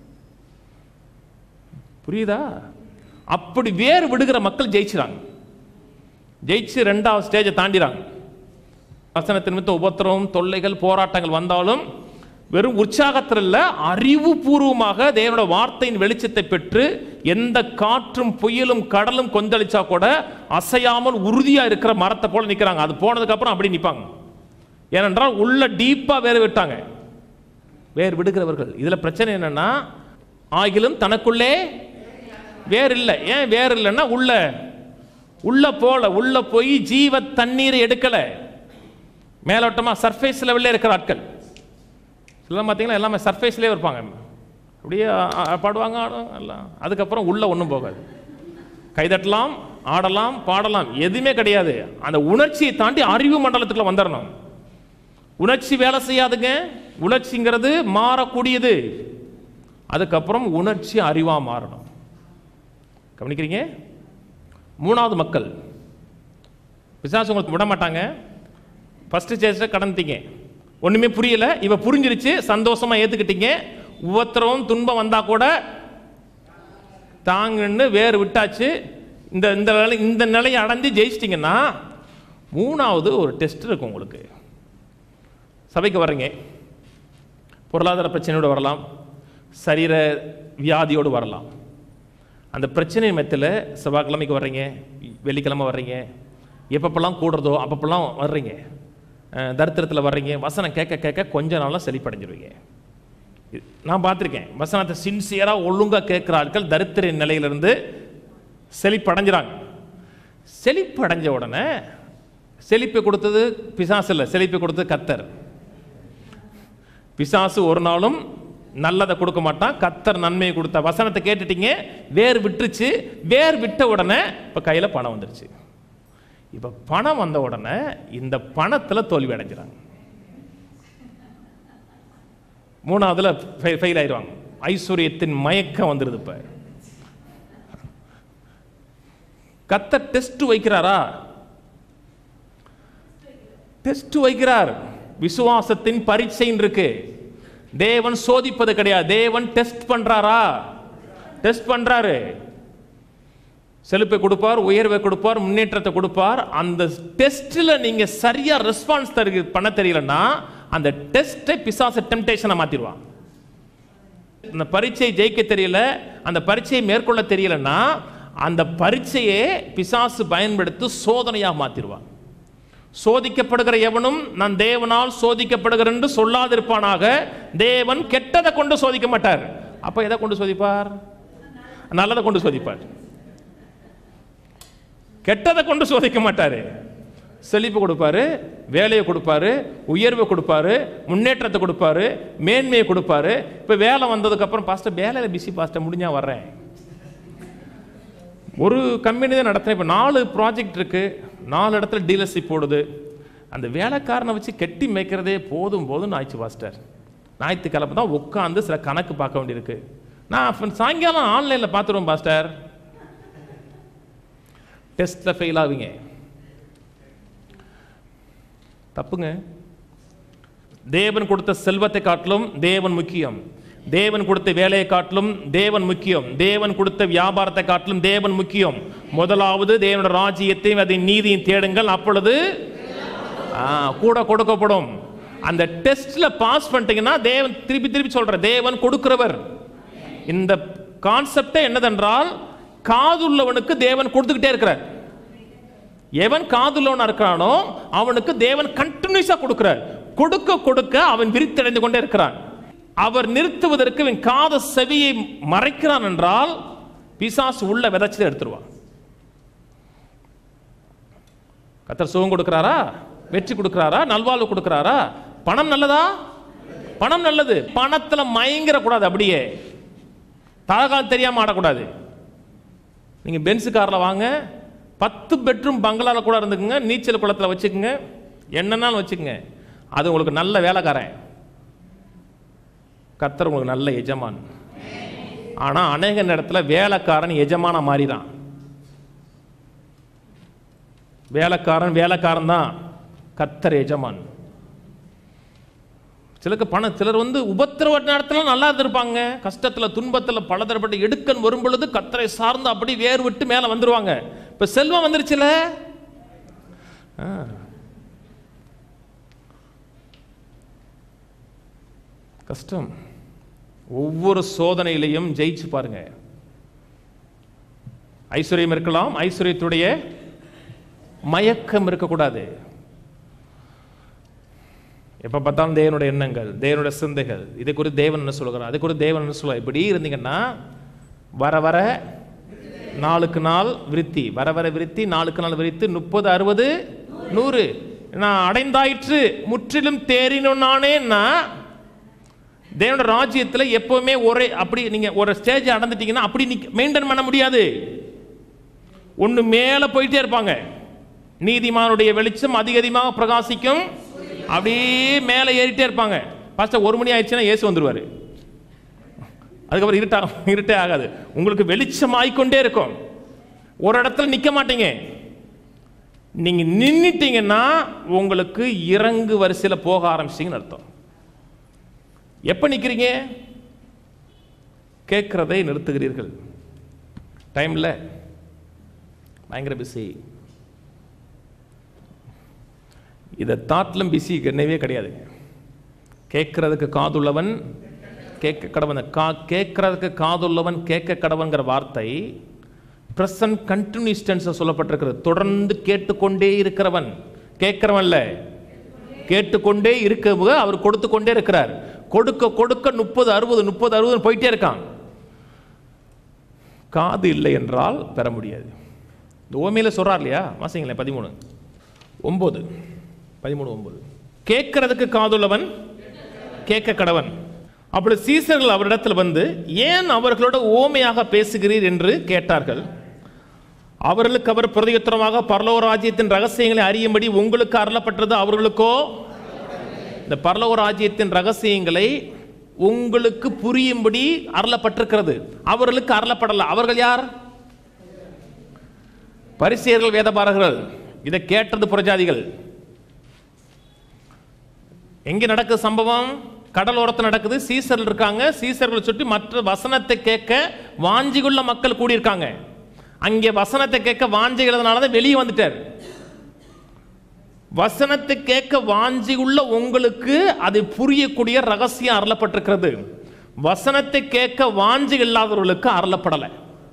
புரியுதா அப்படி வேர் விடுகிற மக்கள் ஜெயிச்சுறாங்க ஜெயிச்சு ரெண்டாவது ஸ்டேஜை தாண்டிறாங்க வசனத்தின் நிமித்த உபத்திரவம் தொல்லைகள் போராட்டங்கள் வந்தாலும் வெறும் உற்சாகத்தில் இல்ல அறிவுபூர்வமாக தேவனோட வார்த்தையின் வெளிச்சத்தை பெற்று எந்த காற்றும் புயலும் கடலும் கொந்தளிச்சா கூட அசையாமல் உறுதியா இருக்கிற மரத்தை போல நிக்கிறாங்க அது போனதுக்கு அப்புறம் அப்படி நிப்பாங்க ஏனென்றால் உள்ள டீப்பா வேர் விட்டாங்க வேர் விடுகிறவர்கள் இதுல பிரச்சனை என்னன்னா ஆகிலும் தனக்குள்ளே வேர் இல்லை ஏன் வேர் இல்லைன்னா உள்ள உள்ள போல உள்ள போய் ஜீவ தண்ணீரை எடுக்கல மேலோட்டமா சர்ஃபேஸ் லெவல்ல இருக்கிற ஆட்கள் சிலர் பார்த்தீங்கன்னா எல்லாமே சர்ஃபேஸ்லேயே இருப்பாங்க அப்படியே ஆ, ஆ, பாடுவாங்க ஆடும் எல்லாம் அதுக்கப்புறம் உள்ள ஒன்றும் போகாது கைதட்டலாம் ஆடலாம் பாடலாம் எதுவுமே கிடையாது அந்த உணர்ச்சியை தாண்டி அறிவு மண்டலத்துக்குள்ள வந்துடணும் உணர்ச்சி வேலை செய்யாதுங்க உணர்ச்சிங்கிறது மாறக்கூடியது அதுக்கப்புறம் உணர்ச்சி அறிவா மாறணும் கவனிக்கிறீங்க மூணாவது மக்கள் பிசாசு உங்களுக்கு விட மாட்டாங்க ஃபர்ஸ்ட் ஸ்டேஜில் கடந்துட்டீங்க ஒண்ணுமே புரியல இவ புரிஞ்சிருச்சு சந்தோஷமா ஏத்துக்கிட்டீங்க உபத்திரவம் துன்பம் வந்தா கூட தாங்கன்னு வேறு விட்டாச்சு இந்த இந்த நிலை இந்த நிலையை அடைஞ்சு ஜெயிச்சிட்டிங்கன்னா மூணாவது ஒரு டெஸ்ட் இருக்கும் உங்களுக்கு சபைக்கு வர்றீங்க பொருளாதார பிரச்சனையோடு வரலாம் சரீர வியாதியோடு வரலாம் அந்த பிரச்சனை மெத்தில் செவ்வாய்க்கிழமைக்கு வர்றீங்க வெள்ளிக்கிழமை வர்றீங்க எப்பப்பெல்லாம் கூடுறதோ அப்பப்பெல்லாம் வர்றீங்க தரித்திரத்தில் வர்றீங்க வசனம் கேட்க கேட்க கொஞ்ச நாளாக செழிப்படைஞ்சிருவீங்க இது- நான் பார்த்துருக்கேன் வசனத்தை சின்சியராக ஒழுங்காக கேட்குற ஆட்கள் தரித்திர நிலையிலிருந்து செழிப்படைஞ்சிறாங்க செழிப்படைஞ்ச உடனே செழிப்பை கொடுத்தது பிசாசு இல்லை செழிப்பை கொடுத்தது கத்தர் பிசாசு ஒரு நாளும் நல்லதை கொடுக்க மாட்டான் கத்தர் நன்மையை கொடுத்த வசனத்தை கேட்டுட்டீங்க வேர் விட்டுருச்சு வேர் விட்ட உடனே இப்போ கையில் பணம் வந்துருச்சு இப்போ பணம் வந்த உடனே இந்த பணத்தில் தோல்வி அடைஞ்சிறாங்க மூணாவதுல ஃபெயில் ஆயிடுவாங்க ஐஸ்வர்யத்தின் மயக்கம் வந்துடுது இப்போ கத்தர் டெஸ்ட் வைக்கிறாரா டெஸ்ட் வைக்கிறார் விசுவாசத்தின் பரீட்சைன்னு இருக்கு தேவன் சோதிப்பது கிடையாது தேவன் டெஸ்ட் பண்றாரா டெஸ்ட் பண்றாரு செழிப்பை கொடுப்பார் உயர்வை கொடுப்பார் முன்னேற்றத்தை கொடுப்பார் அந்த டெஸ்ட்ல நீங்க சரியா ரெஸ்பான்ஸ் தரு பண்ண தெரியலன்னா அந்த டெஸ்ட்டை பிசாசு டெம்டேஷனை மாத்திடுவான் அந்த பரீட்சையை ஜெயிக்க தெரியல அந்த பரீட்சையை மேற்கொள்ள தெரியலன்னா அந்த பரீட்சையே பிசாசு பயன்படுத்தி சோதனையா மாத்திடுவான் சோதிக்கப்படுகிற எவனும் நான் தேவனால் சோதிக்கப்படுகிறேன் என்று சொல்லாதிருப்பானாக தேவன் கெட்டதை கொண்டு சோதிக்க மாட்டார் அப்ப எதை கொண்டு சோதிப்பார் நல்லதை கொண்டு சோதிப்பார் கெட்டதை கொண்டு சோதிக்க மாட்டாரு செழிப்பு கொடுப்பாரு வேலையை கொடுப்பாரு உயர்வை கொடுப்பாரு முன்னேற்றத்தை கொடுப்பாரு மேன்மையை கொடுப்பாரு இப்போ வேலை வந்ததுக்கு அப்புறம் பாஸ்டர் வேலையில் பிஸி பாஸ்டர் முடிஞ்சா வர்றேன் ஒரு கம்பெனி தான் நடத்துறேன் இப்போ நாலு ப்ராஜெக்ட் இருக்கு நாலு இடத்துல டீலர்ஷிப் போடுது அந்த வேலைக்காரனை வச்சு கெட்டி மேய்க்கிறதே போதும் போதும் ஆயிடுச்சு பாஸ்டர் ஞாயிற்றுக்கிழமை தான் உட்காந்து சில கணக்கு பார்க்க வேண்டியிருக்கு நான் அப்ப சாயங்காலம் ஆன்லைனில் பார்த்துருவேன் பாஸ்டர் டெஸ்ட்டில் ஃபெயில் ஆவீங்க தப்புங்க தேவன் கொடுத்த செல்வத்தை காட்டிலும் தேவன் முக்கியம் தேவன் கொடுத்த வேலையை காட்டிலும் தேவன் முக்கியம் தேவன் கொடுத்த வியாபாரத்தை காட்டிலும் தேவன் முக்கியம் முதலாவது தேவனோட ராஜ்யத்தையும் அதன் நீதியும் தேடுங்கள் அப்பொழுது ஆ, கூட கொடுக்கப்படும் அந்த டெஸ்ட்ல பாஸ் பண்ணிட்டீங்கன்னா தேவன் திருப்பி திருப்பி சொல்ற தேவன் கொடுக்கிறவர் இந்த கான்செப்டே என்னதென்றால் காதுள்ளவனுக்கு தேவன் கொடுத்துக்கிட்டே இருக்கிறார் எவன் காதுள்ளவனா இருக்கிறானோ அவனுக்கு தேவன் கண்டினியூஸா கொடுக்கிறார் கொடுக்க கொடுக்க அவன் விரித்தடைந்து கொண்டே இருக்கிறான் அவர் நிறுத்துவதற்கு இவன் காத செவியை மறைக்கிறான் என்றால் பிசாசு உள்ள விதைச்சு எடுத்துருவான் கத்தர் சுகம் கொடுக்கிறாரா வெற்றி கொடுக்கிறாரா நல்வாழ்வு கொடுக்கிறாரா பணம் நல்லதா பணம் நல்லது பணத்துல மயங்கிற கூடாது அப்படியே தலகால் தெரியாம ஆடக்கூடாது நீங்க பென்ஸ் கார்ல வாங்க பத்து பெட்ரூம் பங்களால கூட இருந்துக்குங்க நீச்சல் குளத்துல வச்சுக்குங்க என்னன்னாலும் வச்சுக்கங்க அது உங்களுக்கு நல்ல வேலைக்காரன் கத்தர் உங்களுக்கு நல்ல எஜமான் ஆனா அநேக நேரத்துல வேலைக்காரன் எஜமான மாறிதான் வேலைக்காரன் வேலைக்காரன் தான் கத்தர் எஜமான் சிலருக்கு பணம் சிலர் வந்து உபத்திரவ நேரத்தில் நல்லா இருந்திருப்பாங்க கஷ்டத்துல துன்பத்துல பலதரப்பட்ட எடுக்கன் வரும் பொழுது கத்தரை சார்ந்து அப்படி வேர் விட்டு மேல வந்துருவாங்க இப்ப செல்வம் வந்துருச்சுல ஆ. கஷ்டம் ஒவ்வொரு சோதனையிலையும் ஜெயிச்சு பாருங்க ஐஸ்வர்யம் இருக்கலாம் ஐஸ்வர்யத்துடைய மயக்கம் இருக்கக்கூடாது எப்ப பார்த்தாலும் தேவனுடைய எண்ணங்கள் தேவனுடைய சிந்தைகள் இதை குறித்து தேவன் என்ன சொல்லுகிறார் அதை குறித்து தேவன் என்ன சொல்லுவார் இப்படி இருந்தீங்கன்னா வர வர நாளுக்கு நாள் விருத்தி வர வர விருத்தி நாளுக்கு நாள் விருத்தி முப்பது அறுபது நூறு நான் அடைந்தாயிற்று முற்றிலும் தேறினோம் நானேன்னா தேவனோட ராஜ்யத்தில் எப்பவுமே ஒரே அப்படி நீங்க ஒரு ஸ்டேஜ் அடைந்துட்டீங்கன்னா அப்படி மெயின்டைன் பண்ண முடியாது ஒன்று மேலே போயிட்டே இருப்பாங்க நீதிமானுடைய வெளிச்சம் அதிக அதிகமாக பிரகாசிக்கும் அப்படியே மேலே ஏறிட்டே இருப்பாங்க பாஸ்டர் ஒரு மணி ஆயிடுச்சுன்னா இயேசு வந்துருவாரு அதுக்கப்புறம் இருட்டா இருட்டே ஆகாது உங்களுக்கு வெளிச்சம் ஆயிக்கொண்டே இருக்கும் ஒரு இடத்துல நிற்க மாட்டீங்க நீங்க நின்னுட்டீங்கன்னா உங்களுக்கு இறங்கு வரிசையில் போக ஆரம்பிச்சிங்கன்னு அர்த்தம் எப்போ நிற்கிறீங்க கேட்குறதை நிறுத்துகிறீர்கள் டைமில் பயங்கர பிஸி இதை தாட்டிலும் பிஸி என்னவே கிடையாது கேட்கறதுக்கு காதுள்ளவன் கேட்க கடவன் கா கேட்கறதுக்கு காதுள்ளவன் கேட்க கடவன்கிற வார்த்தை பிரசன்ட் கண்டினியூஸ் டென்ஸ் சொல்லப்பட்டிருக்கிறது தொடர்ந்து கேட்டுக்கொண்டே இருக்கிறவன் கேட்கிறவன்ல கேட்டுக்கொண்டே இருக்கவங்க அவர் கொடுத்து கொண்டே இருக்கிறார் கொடுக்க கொடுக்க முப்பது அறுபது முப்பது அறுபது போயிட்டே இருக்கான் காது இல்லை என்றால் பெற முடியாது இந்த ஓமையில சொல்றார் இல்லையா வாசிங்களேன் பதிமூணு ஒன்பது பதிமூணு ஒன்பது கேட்கறதுக்கு காதுள்ளவன் கேட்க கடவன் அப்படி சீசர்கள் அவரிடத்தில் வந்து ஏன் அவர்களோட ஓமையாக பேசுகிறீர் என்று கேட்டார்கள் அவர்களுக்கு அவர் பிரதியுத்தரமாக பரலோக ராஜ்யத்தின் ரகசியங்களை அறியும்படி உங்களுக்கு அருளப்பட்டது அவர்களுக்கோ இந்த பரலோக ராஜ்யத்தின் ரகசியங்களை உங்களுக்கு புரியும்படி அருளப்பட்டிருக்கிறது அவர்களுக்கு அருளப்படல அவர்கள் யார் பரிசேயர்கள் வேதபாரகர்கள் இதை கேட்டது புறஜாதிகள் எங்க நடக்குது சம்பவம் கடலோரத்தில் நடக்குது சீசர்கள் இருக்காங்க சீசர்களை சுற்றி மற்ற வசனத்தை கேட்க வாஞ்சிகுள்ள மக்கள் கூடியிருக்காங்க அங்கே வசனத்தை கேட்க வாஞ்சிகிறதுனால தான் வெளியே வந்துட்டார் வசனத்தை கேட்க வாஞ்சி உள்ள உங்களுக்கு அது புரியக்கூடிய ரகசியம் அருளப்பட்டிருக்கிறது வசனத்தை கேட்க வாஞ்சி இல்லாதவர்களுக்கு அருளப்படலை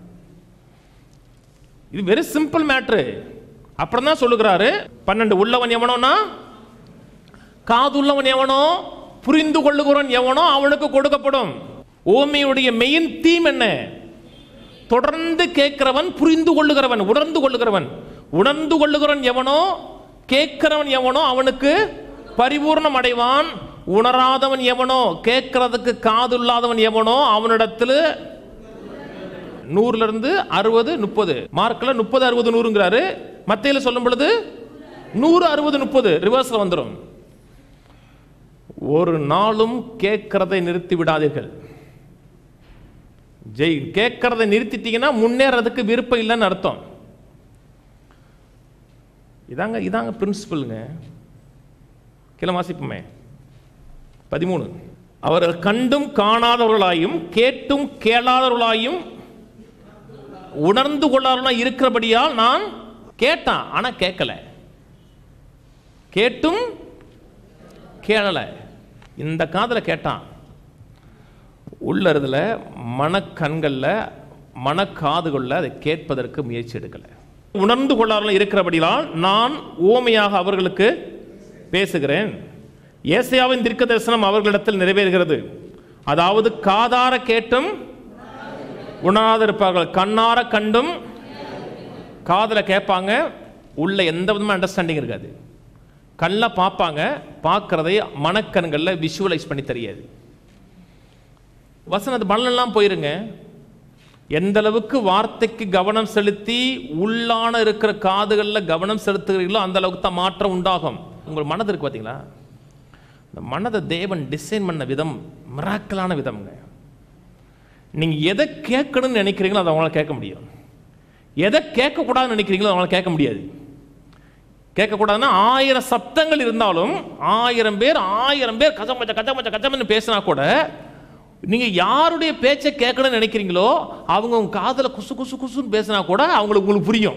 இது வெரி சிம்பிள் மேட்ரு அப்புறம் தான் சொல்லுகிறாரு பன்னெண்டு உள்ளவன் எவனோனா காதுள்ளவன் எவனோ புரிந்து கொள்ளுகிறவன் எவனோ அவனுக்கு கொடுக்கப்படும் ஓமையுடைய மெயின் தீம் என்ன தொடர்ந்து கேட்கிறவன் புரிந்து கொள்ளுகிறவன் உணர்ந்து கொள்ளுகிறவன் உணர்ந்து கொள்ளுகிறவன் எவனோ கேட்கிறவன் எவனோ அவனுக்கு பரிபூர்ணம் அடைவான் உணராதவன் எவனோ கேட்கறதுக்கு காது இல்லாதவன் எவனோ அவனிடத்தில் நூறுல இருந்து அறுபது முப்பது மார்க்ல முப்பது அறுபது நூறுங்கிறாரு மத்தையில சொல்லும் பொழுது நூறு அறுபது முப்பது ரிவர்ஸ்ல வந்துடும் ஒரு நாளும் கேட்கறதை நிறுத்தி விடாதீர்கள் ஜெய் கேட்கறதை நிறுத்திட்டீங்கன்னா முன்னேறதுக்கு விருப்பம் இல்லைன்னு அர்த்தம் இதாங்க இதாங்க பிரின்சிபலுங்க கீழே வாசிப்போமே பதிமூணு அவர்கள் கண்டும் காணாதவர்களாயும் கேட்டும் கேளாதவர்களாயும் உணர்ந்து கொள்ளாதவர்களாய் இருக்கிறபடியால் நான் கேட்டான் ஆனா கேட்கல கேட்டும் கேளல இந்த காதுல கேட்டான் உள்ளதுல மனக்கண்கள்ல மனக்காதுகள்ல அதை கேட்பதற்கு முயற்சி எடுக்கல உணர்ந்து கொள்ளாமல் இருக்கிறபடியால் நான் ஓமையாக அவர்களுக்கு பேசுகிறேன் ஏசையாவின் தீர்க்க தரிசனம் அவர்களிடத்தில் நிறைவேறுகிறது அதாவது காதார கேட்டும் உணராதிருப்பார்கள் கண்ணார கண்டும் காதில் கேட்பாங்க உள்ள எந்த விதமான அண்டர்ஸ்டாண்டிங் இருக்காது கண்ணில் பார்ப்பாங்க பார்க்கறதை மனக்கண்களில் விஷுவலைஸ் பண்ணி தெரியாது வசனத்து பலனெல்லாம் போயிருங்க எந்த அளவுக்கு வார்த்தைக்கு கவனம் செலுத்தி உள்ளான இருக்கிற காதுகளில் கவனம் செலுத்துகிறீர்களோ அந்த அளவுக்கு தான் மாற்றம் உண்டாகும் உங்கள் மனது இருக்கு பார்த்தீங்களா இந்த மனதை தேவன் டிசைன் பண்ண விதம் மிராக்கலான விதம்ங்க நீங்க எதை கேட்கணும்னு நினைக்கிறீங்களோ அதை அவங்களால கேட்க முடியும் எதை கேட்கக்கூடாதுன்னு நினைக்கிறீங்களோ அவங்களால கேட்க முடியாது கேட்கக்கூடாதுன்னா ஆயிரம் சப்தங்கள் இருந்தாலும் ஆயிரம் பேர் ஆயிரம் பேர் கச்சமச்ச கச்சமச்ச கச்சமன்னு பேசினா கூட நீங்க யாருடைய பேச்சை கேட்கணும்னு நினைக்கிறீங்களோ அவங்க உங்க காதுல குசு குசு குசுன்னு பேசினா கூட அவங்களுக்கு உங்களுக்கு புரியும்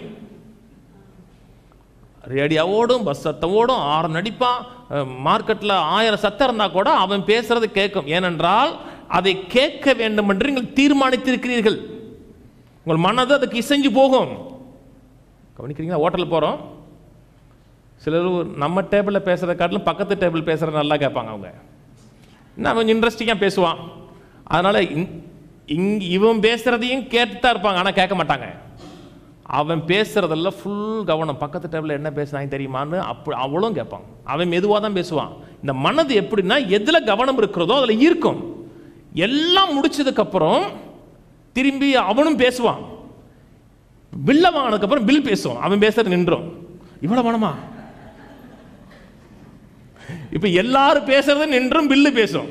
ரேடியோ ஓடும் பஸ் சத்தம் ஓடும் ஆறு நடிப்பான் மார்க்கெட்டில் ஆயிரம் சத்தம் இருந்தால் கூட அவன் பேசுறது கேட்கும் ஏனென்றால் அதை கேட்க வேண்டும் என்று நீங்கள் தீர்மானித்திருக்கிறீர்கள் உங்கள் மனது அதுக்கு இசைஞ்சு போகும் கவனிக்கிறீங்களா ஹோட்டலில் போகிறோம் சிலர் நம்ம டேபிளில் பேசுகிறத காட்டிலும் பக்கத்து டேபிள் பேசுகிறத நல்லா கேட்பாங்க அவங்க இன்னும் கொஞ்சம் இன்ட்ரெஸ்டிங்காக பேசுவான் அதனால் இங் இவன் பேசுகிறதையும் கேட்டு தான் இருப்பாங்க ஆனால் கேட்க மாட்டாங்க அவன் பேசுறதெல்லாம் ஃபுல் கவனம் பக்கத்து டேபிளில் என்ன பேசுனாங்க தெரியுமான்னு அப்படி அவளும் கேட்பான் அவன் மெதுவாக தான் பேசுவான் இந்த மனது எப்படின்னா எதில் கவனம் இருக்கிறதோ அதில் ஈர்க்கும் எல்லாம் முடிச்சதுக்கப்புறம் திரும்பி அவனும் பேசுவான் பில்லை வாங்கினதுக்கப்புறம் பில் பேசுவான் அவன் பேசுறது நின்றோம் இவ்வளோ வேணுமா இப்போ எல்லாரும் பேசுறது நின்றும் பில்லு பேசும்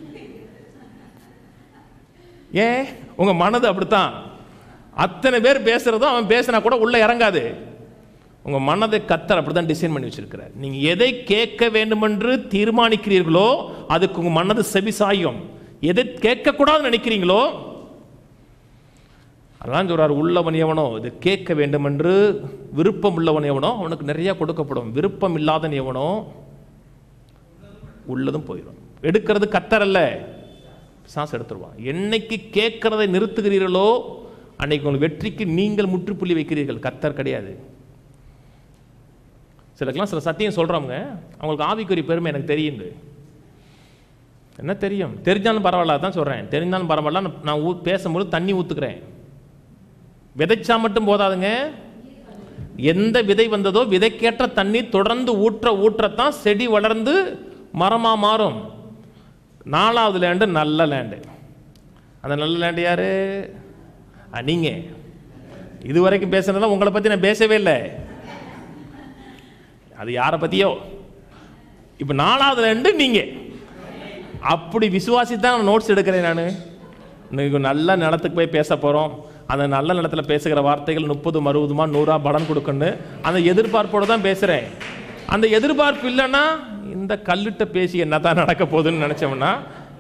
ஏன் உங்க மனது அப்படித்தான் அத்தனை பேர் பேசுறதும் அவன் பேசினா கூட உள்ள இறங்காது உங்க மனதை கத்தர் அப்படிதான் டிசைன் பண்ணி வச்சிருக்கிறார் நீங்க எதை கேட்க வேண்டுமென்று தீர்மானிக்கிறீர்களோ அதுக்கு உங்க மனது செவி சாயும் எதை கேட்கக்கூடாதுன்னு நினைக்கிறீங்களோ அதான் சொல்றார் உள்ளவன் எவனோ இது கேட்க வேண்டும் என்று விருப்பம் உள்ளவன் எவனோ அவனுக்கு நிறைய கொடுக்கப்படும் விருப்பம் இல்லாதவன் எவனோ உள்ளதும் போயிடும் எடுக்கிறது கத்தர் அல்ல சாஸ் எடுத்துருவான் என்னைக்கு கேட்கறதை நிறுத்துகிறீர்களோ அன்னைக்கு உங்கள் வெற்றிக்கு நீங்கள் முற்றுப்புள்ளி வைக்கிறீர்கள் கத்தர் கிடையாது சிலக்கெல்லாம் சில சத்தியம் சொல்கிறவங்க அவங்களுக்கு ஆவிக்குரிய பெருமை எனக்கு தெரியுது என்ன தெரியும் தெரிஞ்சாலும் பரவாயில்ல தான் சொல்கிறேன் தெரிஞ்சாலும் பரவாயில்ல நான் நான் ஊ பேசும்போது தண்ணி ஊற்றுக்கிறேன் விதைச்சா மட்டும் போதாதுங்க எந்த விதை வந்ததோ விதைக்கேற்ற தண்ணி தொடர்ந்து ஊற்ற ஊற்றத்தான் செடி வளர்ந்து மரமா மாறும் நாலாவது லேண்டு நல்ல லேண்டு அந்த நல்ல லேண்டு யாரு அஹ், நீங்க இது வரைக்கும் பேசுனதெல்லாம் உங்களை பத்தி நான் பேசவே இல்லை அது யாரை பத்தியோ இப்போ நாலாவது லேண்டு நீங்க அப்படி விசுவாசி தான் நோட்ஸ் எடுக்கிறேன் நான் இன்னைக்கு நல்ல நிலத்துக்கு போய் பேச போகிறோம் அந்த நல்ல நிலத்துல பேசுகிற வார்த்தைகள் முப்பது அறுபதுமா நூறா பலன் கொடுக்கணும் அந்த எதிர்பார்ப்போடு தான் பேசுகிறேன் அந்த எதிர்பார்ப்பு இல்லைன்னா இந்த கல்லுட்ட பேசி என்னதான் நடக்க போகுதுன்னு நினச்சோம்னா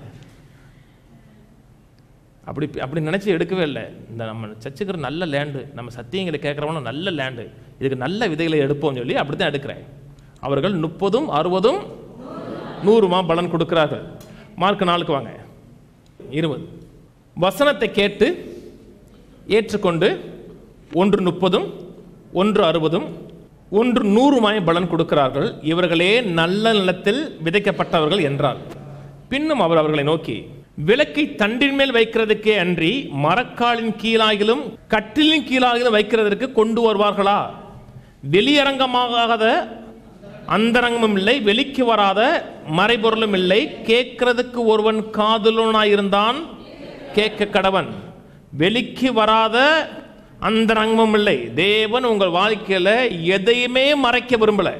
அப்படி அப்படி நினச்சி எடுக்கவே இல்லை இந்த நம்ம சர்ச்சுக்கிற நல்ல லேண்டு நம்ம சத்தியங்களை கேட்குறவங்களும் நல்ல லேண்டு இதுக்கு நல்ல விதைகளை எடுப்போம்னு சொல்லி அப்படி தான் எடுக்கிறேன் அவர்கள் முப்பதும் அறுபதும் நூறுமா பலன் கொடுக்கிறார்கள் மார்க் நாளுக்கு வாங்க இருபது வசனத்தை கேட்டு ஏற்றுக்கொண்டு ஒன்று முப்பதும் ஒன்று அறுபதும் ஒன்று நூறுமாய் பலன் கொடுக்கிறார்கள் இவர்களே நல்ல நிலத்தில் விதைக்கப்பட்டவர்கள் என்றார் பின்னும் அவர் அவர்களை நோக்கி விளக்கை தண்டின் மேல் வைக்கிறதுக்கே அன்றி மரக்காலின் கீழாகிலும் கட்டிலின் கீழாகிலும் வைக்கிறதற்கு கொண்டு வருவார்களா வெளியரங்கமாகாத அந்தரங்கமும் இல்லை வெளிக்கு வராத மறைபொருளும் இல்லை கேட்கறதுக்கு ஒருவன் காதலனாயிருந்தான் கேட்க கடவன் வெளிக்கு வராத அந்தரங்கமும் இல்லை தேவன் உங்கள் வாழ்க்கையில எதையுமே மறைக்க விரும்பல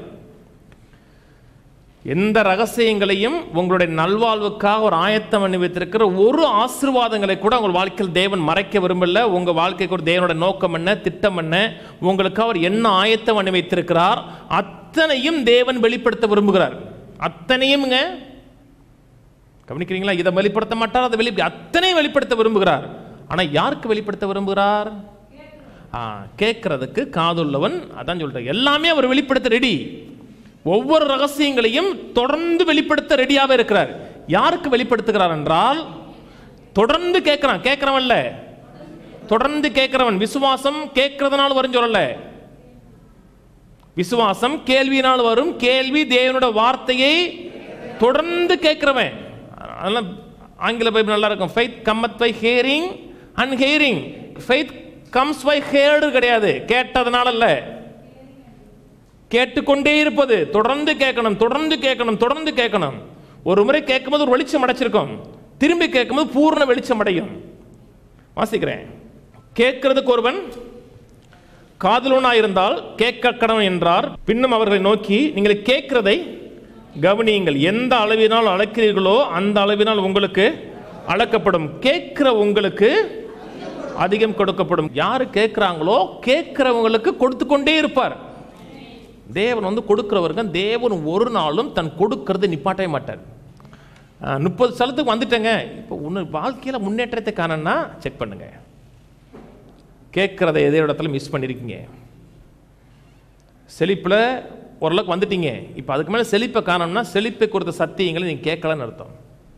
எந்த ரகசியங்களையும் உங்களுடைய நல்வாழ்வுக்காக ஒரு ஆயத்தம் பண்ணி வைத்திருக்கிற ஒரு ஆசீர்வாதங்களை கூட உங்கள் வாழ்க்கையில் தேவன் மறைக்க விரும்பல உங்க வாழ்க்கைக்கு ஒரு தேவனோட நோக்கம் என்ன திட்டம் என்ன உங்களுக்கு அவர் என்ன ஆயத்தம் பண்ணி வைத்திருக்கிறார் அத்தனையும் தேவன் வெளிப்படுத்த விரும்புகிறார் அத்தனையும்ங்க கவனிக்கிறீங்களா இதை வெளிப்படுத்த மாட்டார் அதை வெளி அத்தனை வெளிப்படுத்த விரும்புகிறார் ஆனா யாருக்கு வெளிப்படுத்த விரும்புகிறார் ஆ கேட்கறதுக்கு காதுள்ளவன் அதான் சொல்றேன் எல்லாமே அவர் வெளிப்படுத்த ரெடி ஒவ்வொரு ரகசியங்களையும் தொடர்ந்து வெளிப்படுத்த ரெடியாவே இருக்கிறார் யாருக்கு வெளிப்படுத்துகிறார் என்றால் தொடர்ந்து கேட்கிறான் கேட்கிறவன்ல தொடர்ந்து கேட்கிறவன் விசுவாசம் கேட்கறதுனால வரும் சொல்லல விசுவாசம் கேள்வியினால் வரும் கேள்வி தேவனோட வார்த்தையை தொடர்ந்து கேட்கிறவன் அதெல்லாம் ஆங்கில பைபிள் நல்லா இருக்கும் faith cometh by hearing and hearing faith comes by heard கிடையாது கேட்டதுனால இல்ல கேட்டுக்கொண்டே இருப்பது தொடர்ந்து கேட்கணும் தொடர்ந்து கேட்கணும் தொடர்ந்து கேட்கணும் ஒரு முறை கேட்கும்போது ஒரு வெளிச்சம் அடைச்சிருக்கும் திரும்பி கேட்கும்போது பூர்ண வெளிச்சம் அடையும் வாசிக்கிறேன் கேட்கிறதுக்கு ஒருவன் காதலனாயிருந்தால் கேட்க கடவன் என்றார் பின்னும் அவர்களை நோக்கி நீங்கள் கேட்கிறதை கவனியுங்கள் எந்த அளவினால் அளக்கிறீர்களோ அந்த அளவினால் உங்களுக்கு அளக்கப்படும் கேட்கிற உங்களுக்கு அதிகம் கொடுக்கப்படும் யாரு கேட்கிறாங்களோ கேட்கிறவங்களுக்கு கொடுத்து கொண்டே இருப்பார் தேவன் வந்து கொடுக்கிறவருக்கு தேவன் ஒரு நாளும் தன் கொடுக்கறதை நிப்பாட்டவே மாட்டார் அஹ், முப்பது ஸ்தலத்துக்கு வந்துட்டேங்க இப்போ ஒன்று வாழ்க்கையில் முன்னேற்றத்தை காணன்னா செக் பண்ணுங்க கேட்குறத எதே இடத்துல மிஸ் பண்ணியிருக்கீங்க செழிப்பில் ஓரளவுக்கு வந்துட்டீங்க இப்போ அதுக்கு மேலே செழிப்பை காணோம்னா செழிப்பை குறித்த சத்தியங்களை நீங்கள் கேட்கலன்னு அர்த்தம்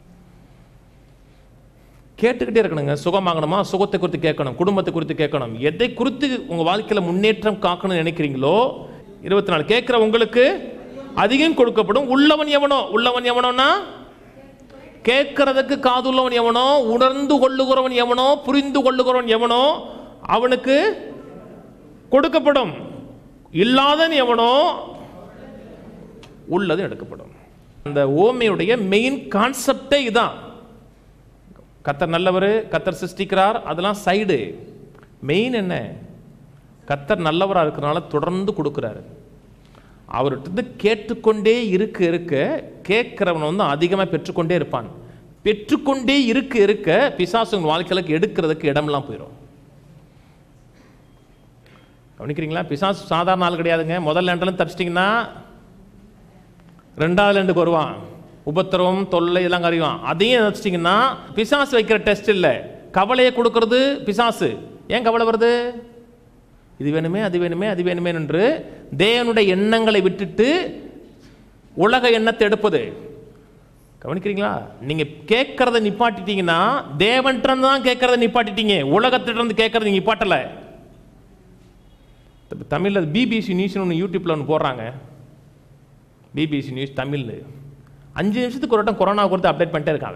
கேட்டுக்கிட்டே இருக்கணுங்க சுகமாகணுமா சுகத்தை குறித்து கேட்கணும் குடும்பத்தை குறித்து கேட்கணும் எதை குறித்து உங்கள் வாழ்க்கையில் முன்னேற்றம் காக்கணும்னு நினைக்கிறீங்களோ இருபத்தி நாலு கேட்குற உங்களுக்கு அதிகம் கொடுக்கப்படும் உள்ளவன் எவனோ உள்ளவன் எவனோன்னா கேட்கறதுக்கு காதுள்ளவன் எவனோ உணர்ந்து கொள்ளுகிறவன் எவனோ புரிந்து கொள்ளுகிறவன் எவனோ அவனுக்கு கொடுக்கப்படும் இல்லாதன் எவனோ உள்ளது எடுக்கப்படும் அந்த ஓமையுடைய மெயின் கான்செப்டே இதான் கத்தர் நல்லவர் கத்தர் சிருஷ்டிக்கிறார் அதெல்லாம் சைடு மெயின் என்ன கத்தர் நல்லவராக இருக்கிறனால தொடர்ந்து கொடுக்குறாரு அவர்கிட்ட கேட்டுக்கொண்டே இருக்க இருக்க கேட்கிறவன் வந்து அதிகமாக பெற்றுக்கொண்டே இருப்பான் பெற்றுக்கொண்டே இருக்க இருக்க பிசாசுங்க வாழ்க்கையில எடுக்கிறதுக்கு இடமெல்லாம் போயிடும் கவனிக்கிறீங்களா பிசாசு சாதாரண ஆள் கிடையாதுங்க முதல் லேண்டிலும் தப்பிச்சிட்டிங்கன்னா ரெண்டாவது லேண்டுக்கு வருவான் உபத்திரவம் தொல்லை இதெல்லாம் அறிவான் அதையும் வச்சிட்டிங்கன்னா பிசாசு வைக்கிற டெஸ்ட் இல்லை கவலையை கொடுக்கறது பிசாசு ஏன் கவலை வருது இது வேணுமே அது வேணுமே அது வேணுமே என்று தேவனுடைய எண்ணங்களை விட்டுட்டு உலக எண்ணத்தை எடுப்பது கவனிக்கிறீங்களா நீங்க கேட்கறத நிப்பாட்டிட்டீங்கன்னா தேவன்கிட்ட தான் கேட்கறத நிப்பாட்டிட்டீங்க உலகத்திட்ட இருந்து கேட்கறத நீங்க நிப்பாட்டல இப்ப தமிழ்ல பிபிசி நியூஸ்னு ஒன்று யூடியூப்ல ஒன்று போடுறாங்க பிபிசி நியூஸ் தமிழ்னு அஞ்சு நிமிஷத்துக்கு ஒரு வட்டம் கொரோனா கொடுத்து அப்டேட் பண்ணிட்டே இருக்காங்க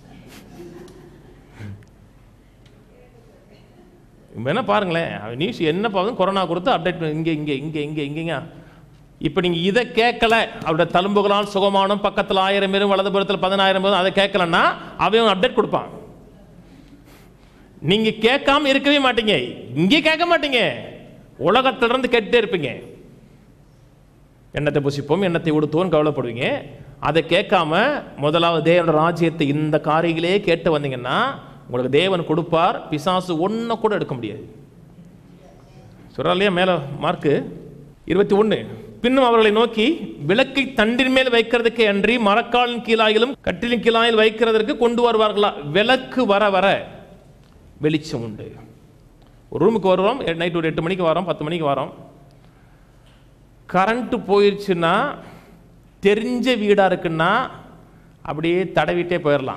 வேணா பாருங்களேன் அவன் நியூஸ் என்ன பார்த்து கொரோனா கொடுத்து அப்டேட் இங்கே இங்கே இங்கே இங்கே இங்கேங்க இப்போ நீங்கள் இதை கேட்கல அவருடைய தழும்புகளால் சுகமானம் பக்கத்தில் ஆயிரம் பேரும் வலதுபுறத்தில் பதினாயிரம் பேரும் அதை கேட்கலன்னா அவன் அப்டேட் கொடுப்பான் நீங்கள் கேட்காம இருக்கவே மாட்டீங்க இங்கே கேட்க மாட்டீங்க உலகத்திலிருந்து கேட்டுட்டே இருப்பீங்க எண்ணத்தை புசிப்போம் எண்ணத்தை உடுத்துவோம் கவலைப்படுவீங்க அதை கேட்காம முதலாவது தேவனோட ராஜ்யத்தை இந்த காரியங்களே கேட்டு வந்தீங்கன்னா உங்களுக்கு தேவன் கொடுப்பார் பிசாசு ஒன்றை கூட எடுக்க முடியாது சொல்கிறா இல்லையா மேலே மார்க்கு இருபத்தி ஒன்று பின்னும் அவர்களை நோக்கி விளக்கை தண்டின் மேல் வைக்கிறதுக்கு அன்றி மரக்காலின் கீழாயிலும் கட்டிலின் கீழாயில் வைக்கிறதற்கு கொண்டு வருவார்களா விளக்கு வர வர வெளிச்சம் உண்டு ஒரு ரூமுக்கு வருவோம் நைட் ஒரு எட்டு மணிக்கு வரோம் பத்து மணிக்கு வரோம் கரண்ட்டு போயிடுச்சுன்னா தெரிஞ்ச வீடாக இருக்குன்னா அப்படியே தடவிட்டே போயிடலாம்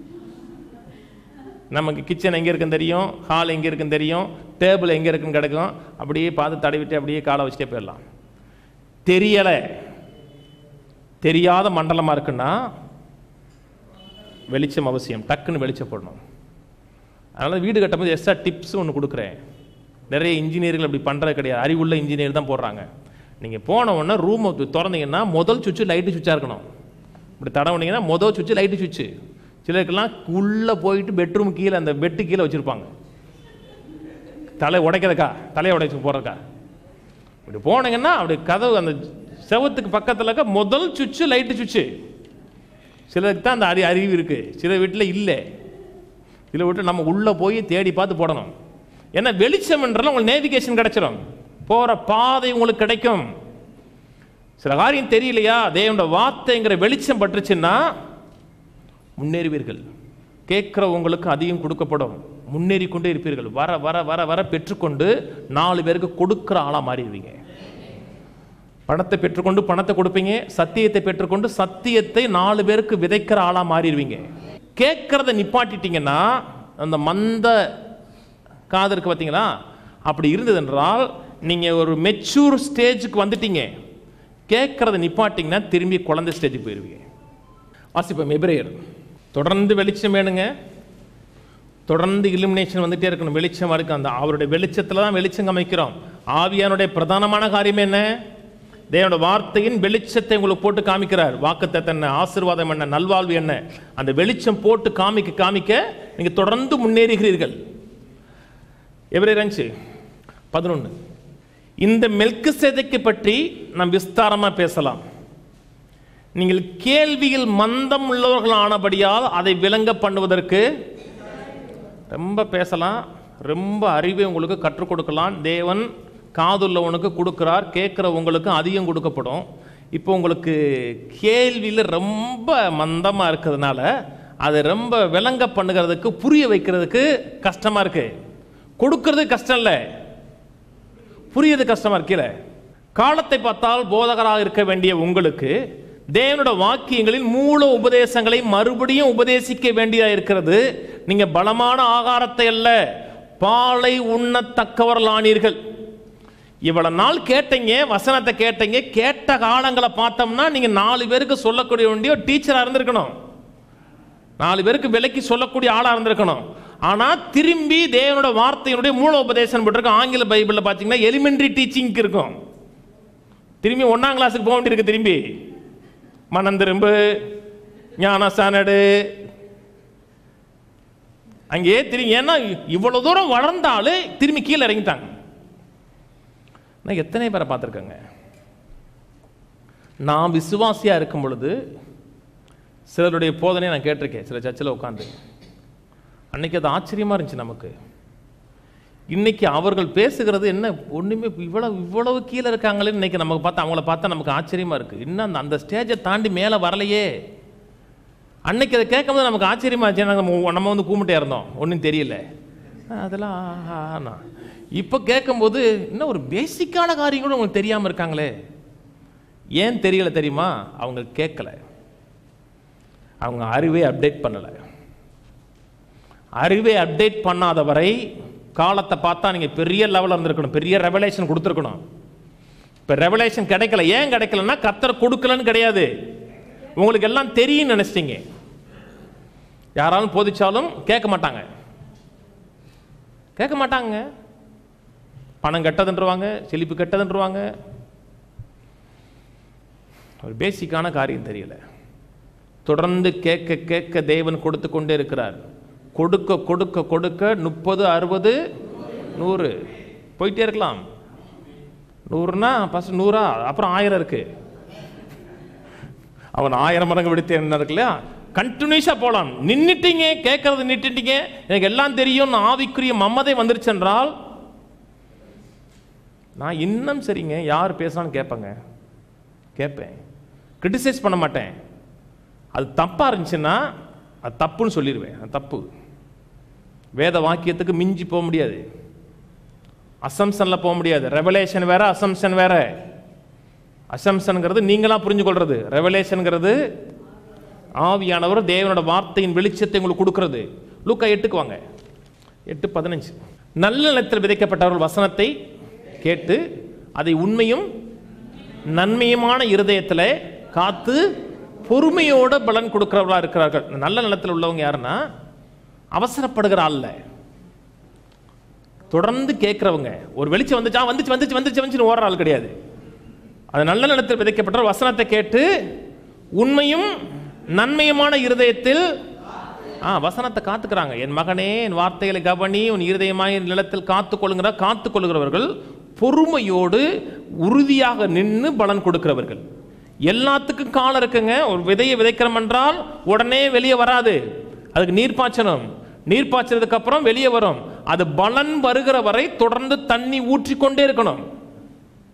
நமக்கு கிச்சன் எங்கே இருக்குன்னு தெரியும் ஹால் எங்கே இருக்குன்னு தெரியும் டேபிள் எங்கே இருக்குன்னு கிடக்கும் அப்படியே பார்த்து தடவிட்டு அப்படியே காலை வச்சுட்டே போயிடலாம் தெரியலை தெரியாத மண்டலமாக இருக்குன்னா வெளிச்சம் அவசியம் டக்குன்னு வெளிச்சப்படணும் அதனால் வீடு கட்டும்போது எக்ஸ்ட்ரா டிப்ஸ் ஒன்று கொடுக்குறேன் நிறைய இன்ஜினியர்கள் அப்படி பண்ணுறது கிடையாது அறிவுள்ள இன்ஜினியர் தான் போடுறாங்க நீங்கள் போன உடனே ரூமை திறந்தீங்கன்னா முதல் சுவிட்சு லைட்டு சுவிட்சாக இருக்கணும் இப்படி தடவுனீங்கன்னா முதல் சுவிட்சு லைட்டு சுவிட்சு சிலருக்கெல்லாம் உள்ளே போயிட்டு பெட்ரூம் கீழே அந்த பெட்டு கீழே வச்சுருப்பாங்க தலை உடைக்கிறதுக்கா தலையை உடைச்சு போடுறதுக்கா இப்படி போனீங்கன்னா அப்படி கதவு அந்த செவத்துக்கு பக்கத்தில் இருக்க முதல் சுவிட்சு லைட்டு சுவிட்சு சிலருக்கு தான் அந்த அறி அறிவு இருக்குது சில வீட்டில் இல்லை சில வீட்டில் நம்ம உள்ளே போய் தேடி பார்த்து போடணும் ஏன்னா வெளிச்சம்ன்றால உங்களுக்கு நேவிகேஷன் கிடைச்சிடும் போகிற பாதை உங்களுக்கு கிடைக்கும் சில காரியம் தெரியலையா தேவனோட வார்த்தைங்கிற வெளிச்சம் பட்டுச்சுன்னா முன்னேறுவீர்கள் கேட்குற உங்களுக்கு அதிகம் கொடுக்கப்படும் முன்னேறி கொண்டே இருப்பீர்கள் வர வர வர வர பெற்றுக்கொண்டு நாலு பேருக்கு கொடுக்குற ஆளாக மாறிடுவீங்க பணத்தை பெற்றுக்கொண்டு பணத்தை கொடுப்பீங்க சத்தியத்தை பெற்றுக்கொண்டு சத்தியத்தை நாலு பேருக்கு விதைக்கிற ஆளாக மாறிடுவீங்க கேட்கறத நிப்பாட்டிட்டீங்கன்னா அந்த மந்த காது இருக்கு பார்த்தீங்களா அப்படி இருந்தது என்றால் நீங்கள் ஒரு மெச்சூர் ஸ்டேஜுக்கு வந்துட்டீங்க கேட்கறத நிப்பாட்டிங்கன்னா திரும்பி குழந்தை ஸ்டேஜுக்கு போயிடுவீங்க வாசிப்போம் எபிரேயர் தொடர்ந்து வெளிச்சம் வேணுங்க தொடர்ந்து இலுமினேஷன் வந்துட்டே இருக்கணும் வெளிச்சம் இருக்கு அந்த அவருடைய வெளிச்சத்தில் தான் வெளிச்சம் அமைக்கிறோம் ஆவியானுடைய பிரதானமான காரியம் என்ன தேவனோட வார்த்தையின் வெளிச்சத்தை உங்களுக்கு போட்டு காமிக்கிறார் வாக்குத்தத்தம் என்ன ஆசீர்வாதம் என்ன நல்வாழ்வு என்ன அந்த வெளிச்சம் போட்டு காமிக்க காமிக்க நீங்கள் தொடர்ந்து முன்னேறுகிறீர்கள் எவரே ரஞ்சு பதினொன்று இந்த மெல்கு சேதைக்கு பற்றி நாம் விஸ்தாரமாக பேசலாம் நீங்கள் கேள்வியில் மந்தம் உள்ளவர்கள் ஆனபடியால் அதை விளங்க பண்ணுவதற்கு ரொம்ப பேசலாம் ரொம்ப அறிவை உங்களுக்கு கற்றுக் கொடுக்கலாம் தேவன் காதுள்ளவனுக்கு கொடுக்கிறார் கேட்குற உங்களுக்கு அதிகம் கொடுக்கப்படும் இப்போ உங்களுக்கு கேள்வியில் ரொம்ப மந்தமாக இருக்கிறதுனால அதை ரொம்ப விளங்க பண்ணுகிறதுக்கு புரிய வைக்கிறதுக்கு கஷ்டமாக இருக்கு கொடுக்கறது கஷ்டம் இல்லை புரியது கஷ்டமா இருக்கல காலத்தை பார்த்தால் போதகராக இருக்க வேண்டிய உங்களுக்கு தேவனோட வாக்கியங்களின் மூல உபதேசங்களை மறுபடியும் உபதேசிக்க வேண்டியதா இருக்கிறது நீங்க பலமான ஆகாரத்தை அல்ல பாலை உண்ணத்தக்கவர்களானீர்கள் இவ்வளவு நாள் கேட்டீங்க வசனத்தை கேட்டீங்க கேட்ட காலங்களை பார்த்தோம்னா நீங்க நாலு பேருக்கு சொல்லக்கூடிய வேண்டிய ஒரு டீச்சரா இருந்திருக்கணும் நாலு பேருக்கு விலைக்கு சொல்லக்கூடிய ஆளா இருந்திருக்கணும் ஆனா திரும்பி தேவனோட வார்த்தையினுடைய மூல உபதேசம் போட்டிருக்கு ஆங்கில பைபிள்ல பாத்தீங்கன்னா எலிமெண்டரி டீச்சிங்க்கு இருக்கும் திரும்பி ஒன்னாம் கிளாஸுக்கு போக வேண்டியிருக்கு திரும்பி மனம் திரும்பு ஞான சானடு அங்கேயே திரும்பி ஏன்னா இவ்வளவு தூரம் வளர்ந்தாலும் திரும்பி கீழே இறங்கிட்டாங்க நான் எத்தனை பேரை பார்த்துருக்கேங்க நான் விசுவாசியா இருக்கும் பொழுது சிலருடைய போதனை நான் கேட்டிருக்கேன் சில சர்ச்சில் உட்காந்து அன்னைக்கு அது ஆச்சரியமா இருந்துச்சு நமக்கு இன்னைக்கு அவர்கள் பேசுகிறது என்ன ஒண்ணுமே இவ்வளவு இவ்வளவு கீழே இருக்காங்களே இன்னைக்கு நமக்கு பார்த்தா அவங்கள பார்த்தா நமக்கு ஆச்சரியமா இருக்கு இன்னும் அந்த அந்த ஸ்டேஜை தாண்டி மேலே வரலையே அன்னைக்கு அதை கேட்கும்போது நமக்கு ஆச்சரியமா இருந்துச்சு ஏன்னா நம்ம நம்ம வந்து கூமிட்டே இருந்தோம் ஒன்றும் தெரியல அதெல்லாம் ஆனா இப்போ கேட்கும்போது இன்னும் ஒரு பேசிக்கான காரியம் கூட உங்களுக்கு தெரியாமல் இருக்காங்களே ஏன் தெரியல தெரியுமா அவங்க கேட்கல அவங்க அறிவை அப்டேட் பண்ணலை அறிவை அப்டேட் பண்ணாத வரை காலத்தை பார்த்தா நீங்கள் பெரிய லெவலில் இருந்திருக்கணும் பெரிய ரெவலேஷன் கொடுத்துருக்கணும் இப்போ ரெவலேஷன் கிடைக்கல ஏன் கிடைக்கலன்னா கத்தர் கொடுக்கலன்னு கிடையாது உங்களுக்கு எல்லாம் தெரியும் நினைச்சிட்டீங்க யாராலும் போதிச்சாலும் கேட்க மாட்டாங்க கேட்க மாட்டாங்க பணம் கெட்டதுன்றவாங்க செழிப்பு கெட்டதுன்றவாங்க ஒரு பேசிக்கான காரியம் தெரியல தொடர்ந்து கேட்க கேட்க தேவன் கொடுத்து கொண்டே இருக்கிறார் கொடுக்க கொடுக்க கொடுக்க முப்பது அறுபது நூறு போயிட்டே இருக்கலாம் நூறுனா ஃபஸ்ட் நூறா அப்புறம் ஆயிரம் இருக்கு அவன் ஆயிரம் மடங்கு விடுத்து என்ன இருக்கு இல்லையா கண்டினியூஸாக போகலாம் நின்றுட்டீங்க கேட்கறது நின்றுட்டீங்க எனக்கு எல்லாம் தெரியும் ஆவிக்குரிய மம்மதை வந்துருச்சு என்றால் நான் இன்னும் சரிங்க யார் பேசலான்னு கேட்பேங்க கேட்பேன் கிரிட்டிசைஸ் பண்ண மாட்டேன் அது தப்பாக இருந்துச்சுன்னா அது தப்புன்னு சொல்லிடுவேன் அது தப்பு வேத வாக்கியத்துக்கு மிஞ்சி போக முடியாது அசம்சனில் போக முடியாது ரெவலேஷன் வேற அசம்சன் வேற அசம்சன்ங்கிறது நீங்களா புரிஞ்சு கொள்றது ரெவலேஷனுங்கிறது ஆவியானவர் தேவனோட வார்த்தையின் வெளிச்சத்தை உங்களுக்கு கொடுக்கிறது லூக்கா எட்டுக்கு வாங்க எட்டு பதினஞ்சு நல்ல நிலத்தில் விதைக்கப்பட்டவர்கள் வசனத்தை கேட்டு அதை உண்மையும் நன்மையுமான இருதயத்தில் காத்து பொறுமையோட பலன் கொடுக்கிறவர்களா இருக்கிறார்கள் இந்த நல்ல நிலத்தில் உள்ளவங்க யாருன்னா அவசரப்படுகிற ஆள்ல தொடர்ந்து கேட்கிறவங்க ஒரு வெளிச்சம் வந்துச்சா வந்துச்சு வந்துச்சு வந்துச்சு வந்துச்சு ஓடுற ஆள் கிடையாது அது நல்ல நிலத்தில் விதைக்கப்பட்ட வசனத்தை கேட்டு உண்மையும் நன்மையுமான இருதயத்தில் ஆ வசனத்தை காத்துக்கிறாங்க என் மகனே என் வார்த்தைகளை கவனி உன் இருதயமாய் நிலத்தில் காத்து கொள்ளுங்கிற காத்து கொள்கிறவர்கள் பொறுமையோடு உறுதியாக நின்று பலன் கொடுக்கிறவர்கள் எல்லாத்துக்கும் காலம் இருக்குங்க ஒரு விதையை விதைக்கிறோம் என்றால் உடனே வெளியே வராது அதுக்கு நீர் பாய்ச்சணும் நீர் பாய்ச்சதுக்கு அப்புறம் வெளியே வரும் அது பலன் வருகிற வரை தொடர்ந்து தண்ணி ஊற்றிக்கொண்டே இருக்கணும்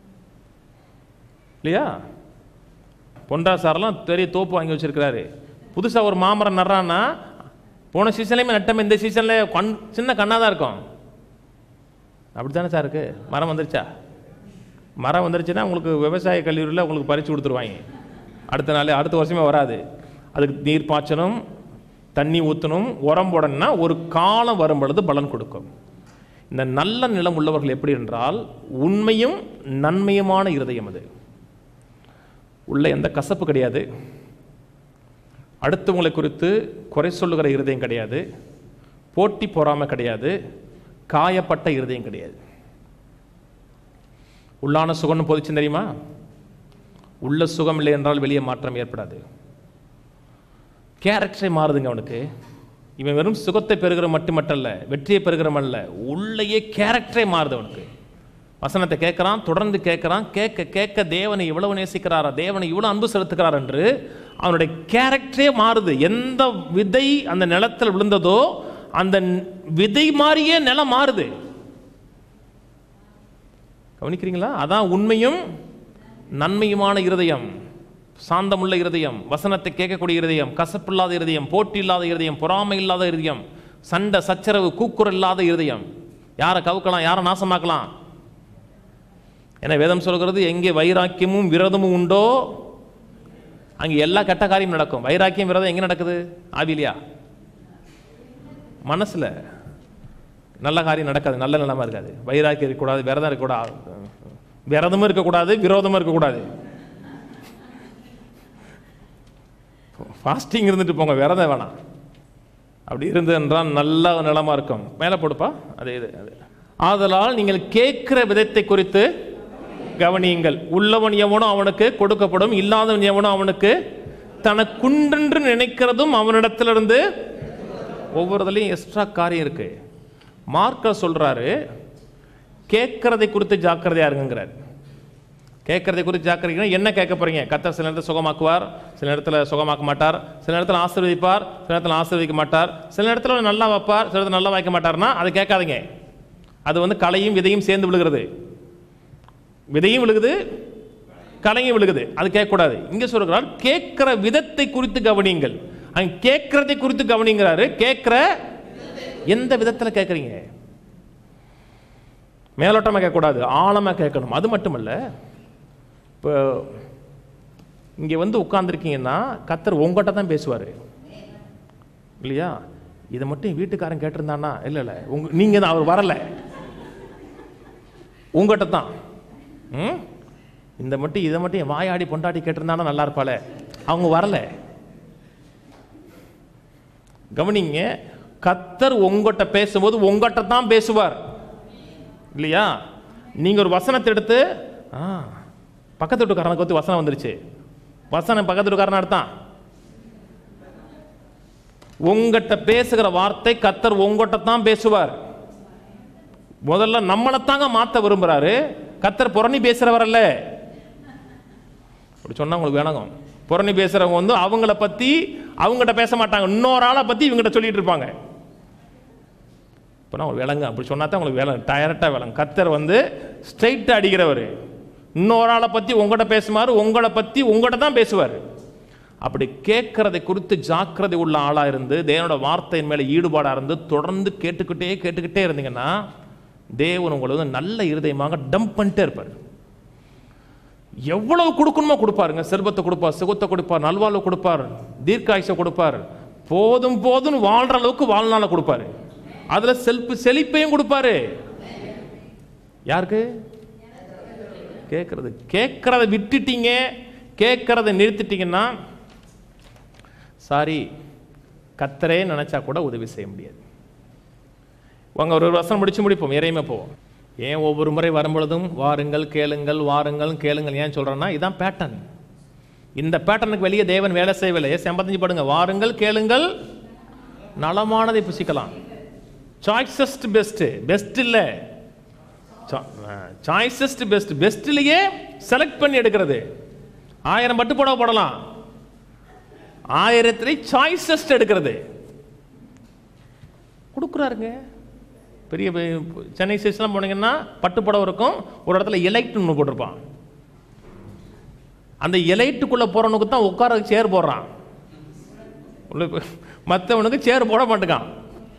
இல்லையா பொண்டா சார்லாம் பெரிய தோப்பு வாங்கி வச்சிருக்கிறாரு புதுசாக ஒரு மாமரம் நடுறான்னா போன சீசன்லேயுமே நட்டமே இந்த சீசனில் கண் சின்ன கண்ணாக தான் இருக்கும் அப்படி தானே சார் இருக்கு மரம் வந்துருச்சா மரம் வந்துருச்சுன்னா உங்களுக்கு விவசாய கல்லூரியில் உங்களுக்கு பறித்து கொடுத்துருவாங்க அடுத்த நாள் அடுத்த வருஷமே வராது அதுக்கு நீர் பாய்ச்சணும் தண்ணி ஊற்றணும் உரம் போடணும்னா ஒரு காலம் வரும் பொழுது பலன் கொடுக்கும் இந்த நல்ல நிலம் உள்ளவர்கள் எப்படி என்றால் உண்மையும் நன்மையுமான இருதயம் அது உள்ள எந்த கசப்பு கிடையாது அடுத்தவங்களை குறித்து குறை சொல்லுகிற இருதயம் கிடையாது போட்டி பொறாமை கிடையாது காயப்பட்ட இருதயம் கிடையாது உள்ளான சுகம்னு போதிச்சு தெரியுமா உள்ள சுகம் இல்லை என்றால் வெளியே மாற்றம் ஏற்படாது கேரக்டரே மாறுதுங்க அவனுக்கு இவன் வெறும் சுகத்தை பெறுகிற மட்டுமட்டல்ல வெற்றியை பெறுகிறமல்ல உள்ளேயே கேரக்டரே மாறுது அவனுக்கு வசனத்தை கேட்குறான் தொடர்ந்து கேட்குறான் கேட்க கேட்க தேவனை இவ்வளவு நேசிக்கிறாரா தேவனை இவ்வளவு அன்பு செலுத்துகிறார் என்று அவனுடைய கேரக்டரே மாறுது எந்த விதை அந்த நிலத்தில் விழுந்ததோ அந்த விதை மாதிரியே நிலம் மாறுது கவனிக்கிறீங்களா அதான் உண்மையும் நன்மையுமான இருதயம் சாந்தமுள்ள இருதயம் வசனத்தை கேட்கக்கூடிய இருதயம் கசப்பில்லாத இருதயம் போட்டி இல்லாத இருதயம் பொறாமை இல்லாத இருதயம் சண்டை சச்சரவு கூக்குரல் இல்லாத இருதயம் யாரை கவுக்கலாம் யாரை நாசமாக்கலாம் ஏன்னா வேதம் சொல்கிறது எங்கே வைராக்கியமும் விரதமும் உண்டோ அங்கே எல்லா கெட்ட காரியம் நடக்கும் வைராக்கியம் விரதம் எங்கே நடக்குது ஆவிலியா மனசுல நல்ல காரியம் நடக்காது நல்ல நிலைமை இருக்காது வைராக்கியம் இருக்கக்கூடாது விரதம் இருக்கக்கூடாது விரதமும் இருக்கக்கூடாது விரோதமும் இருக்கக்கூடாது ஃபாஸ்டிங் இருந்துட்டு போங்க விரதம் வேணாம் அப்படி இருந்து என்றால் நல்ல நிலமா இருக்கும் மேலே போடுப்பா அதே இது அது ஆதலால் நீங்கள் கேட்கிற விதத்தை குறித்து கவனியுங்கள் உள்ளவன் எவனோ அவனுக்கு கொடுக்கப்படும் இல்லாதவன் எவனோ அவனுக்கு தனக்குண்டென்று நினைக்கிறதும் அவனிடத்திலிருந்து ஒவ்வொருதுலையும் எக்ஸ்ட்ரா காரியம் இருக்கு மார்க்க சொல்றாரு கேட்கறதை குறித்து ஜாக்கிரதையா இருங்கிறார் கேட்கறதை குறித்து ஜாக்கிரதையா என்ன கேட்க போறீங்க கத்தர் சில நேரத்தில் சுகமாக்குவார் சில நேரத்தில் சுகமாக்க மாட்டார் சில நேரத்தில் ஆசீர்வதிப்பார் சில நேரத்தில் ஆசீர்வதிக்க மாட்டார் சில நேரத்தில் நல்லா வைப்பார் சில நேரத்தில் நல்லா வைக்க மாட்டார்னா அதை கேட்காதீங்க அது வந்து களையும் விதையும் சேர்ந்து விழுகிறது விதையும் விழுகுது கலையும் விழுகுது அது கேட்கக்கூடாது இங்க சொல்கிறார் கேட்கிற விதத்தை குறித்து கவனியுங்கள் அங்க கேட்கறதை குறித்து கவனிங்கிறாரு கேட்கிற எந்த விதத்தில் கேட்குறீங்க மேலோட்டமாக கேட்கக்கூடாது ஆழமாக கேட்கணும் அது மட்டுமல்ல இப்போ இங்கே வந்து உட்காந்துருக்கீங்கன்னா கத்தர் உங்கள்கிட்ட தான் பேசுவார் இல்லையா இதை மட்டும் என் வீட்டுக்காரன் கேட்டிருந்தானா இல்லை இல்லை உங்க நீங்கள் தான் அவர் வரலை உங்கள்கிட்ட தான் ம் இந்த மட்டும் இதை மட்டும் என் வாயாடி பொண்டாட்டி கேட்டிருந்தானா நல்லா இருப்பாளே அவங்க வரல கவனிங்க கத்தர் உங்கள்கிட்ட பேசும்போது உங்கள்கிட்ட தான் பேசுவார் இல்லையா நீங்கள் ஒரு வசனத்தை எடுத்து ஆ பக்கத்து வீட்டுக்காரனுக்கு வந்து வசனம் வந்துருச்சு வசனம் பக்கத்து வீட்டுக்காரன் எடுத்தான் உங்கள்கிட்ட பேசுகிற வார்த்தை கத்தர் உங்கள்கிட்ட தான் பேசுவார் முதல்ல நம்மளைத்தாங்க மாற்ற விரும்புறாரு கத்தர் புறணி பேசுறவர் அல்ல அப்படி சொன்னா உங்களுக்கு வேணாங்க புறணி பேசுறவங்க வந்து அவங்கள பத்தி அவங்ககிட்ட பேச மாட்டாங்க இன்னொரு ஆளை பத்தி இவங்ககிட்ட சொல்லிட்டு இருப்பாங்க இப்போ நான் விளங்க அப்படி சொன்னா தான் உங்களுக்கு விளங்க டைரக்டாக விளங்க கத்தர் வந்து ஸ்ட்ரைட்டாக அடிக்கிறவர் இன்னொரு ஆளை பற்றி உங்கள்கிட்ட பேசுமாறு உங்களை பற்றி உங்கள்கிட்ட தான் பேசுவார் அப்படி கேட்கறதை குறித்து ஜாக்கிரதை உள்ள ஆளாக இருந்து தேவனோட வார்த்தையின் மேலே ஈடுபாடாக இருந்து தொடர்ந்து கேட்டுக்கிட்டே கேட்டுக்கிட்டே இருந்தீங்கன்னா தேவன் உங்களை வந்து நல்ல இருதயமாக டம்ப் பண்ணிட்டே இருப்பார் எவ்வளவு கொடுக்கணுமோ கொடுப்பாருங்க செல்வத்தை கொடுப்பார் சுகத்தை கொடுப்பார் நல்வாழ்வு கொடுப்பார் தீர்க்காயுசை கொடுப்பார் போதும் போதும் வாழ்ற அளவுக்கு வாழ்நாளை கொடுப்பாரு அதுல செல்பு செழிப்பையும் கொடுப்பாரு யாருக்கு கேட்கறது கேட்கறத விட்டுட்டீங்க கேட்கறத நிறுத்திட்டீங்கன்னா சாரி கத்தரே நினைச்சா கூட உதவி செய்ய முடியாது வாங்க ஒரு வசனம் முடிச்சு முடிப்போம் இறைமை போவோம் ஏன் ஒவ்வொரு முறை வரும்பொழுதும் வாருங்கள் கேளுங்கள் வாருங்கள் கேளுங்கள் ஏன் சொல்றேன்னா இதான் பேட்டர்ன் இந்த பேட்டர்னுக்கு வெளியே தேவன் வேலை செய்யவில்லை செம்பத்தஞ்சு படுங்க வாருங்கள் கேளுங்கள் நலமானதை புசிக்கலாம் சாய்ஸஸ்ட் பெஸ்ட் பெஸ்ட் இல்லை சாய்ஸஸ்ட் பெஸ்ட் பெஸ்ட்லயே செலக்ட் பண்ணி எடுக்கிறது ஆயிரம் பட்டு புடவை போடலாம் ஆயிரத்திலே சாய்ஸஸ்ட் எடுக்கிறது கொடுக்குறாருங்க பெரிய பெரிய சென்னை சைஸ்லாம் போனீங்கன்னா பட்டு புடவை இருக்கும் ஒரு இடத்துல எலைட் ஒன்று போட்டிருப்பான் அந்த எலைட்டுக்குள்ளே போகிறவனுக்கு தான் உட்கார சேர் போடுறான் மற்றவனுக்கு சேர் போட மாட்டேங்கான்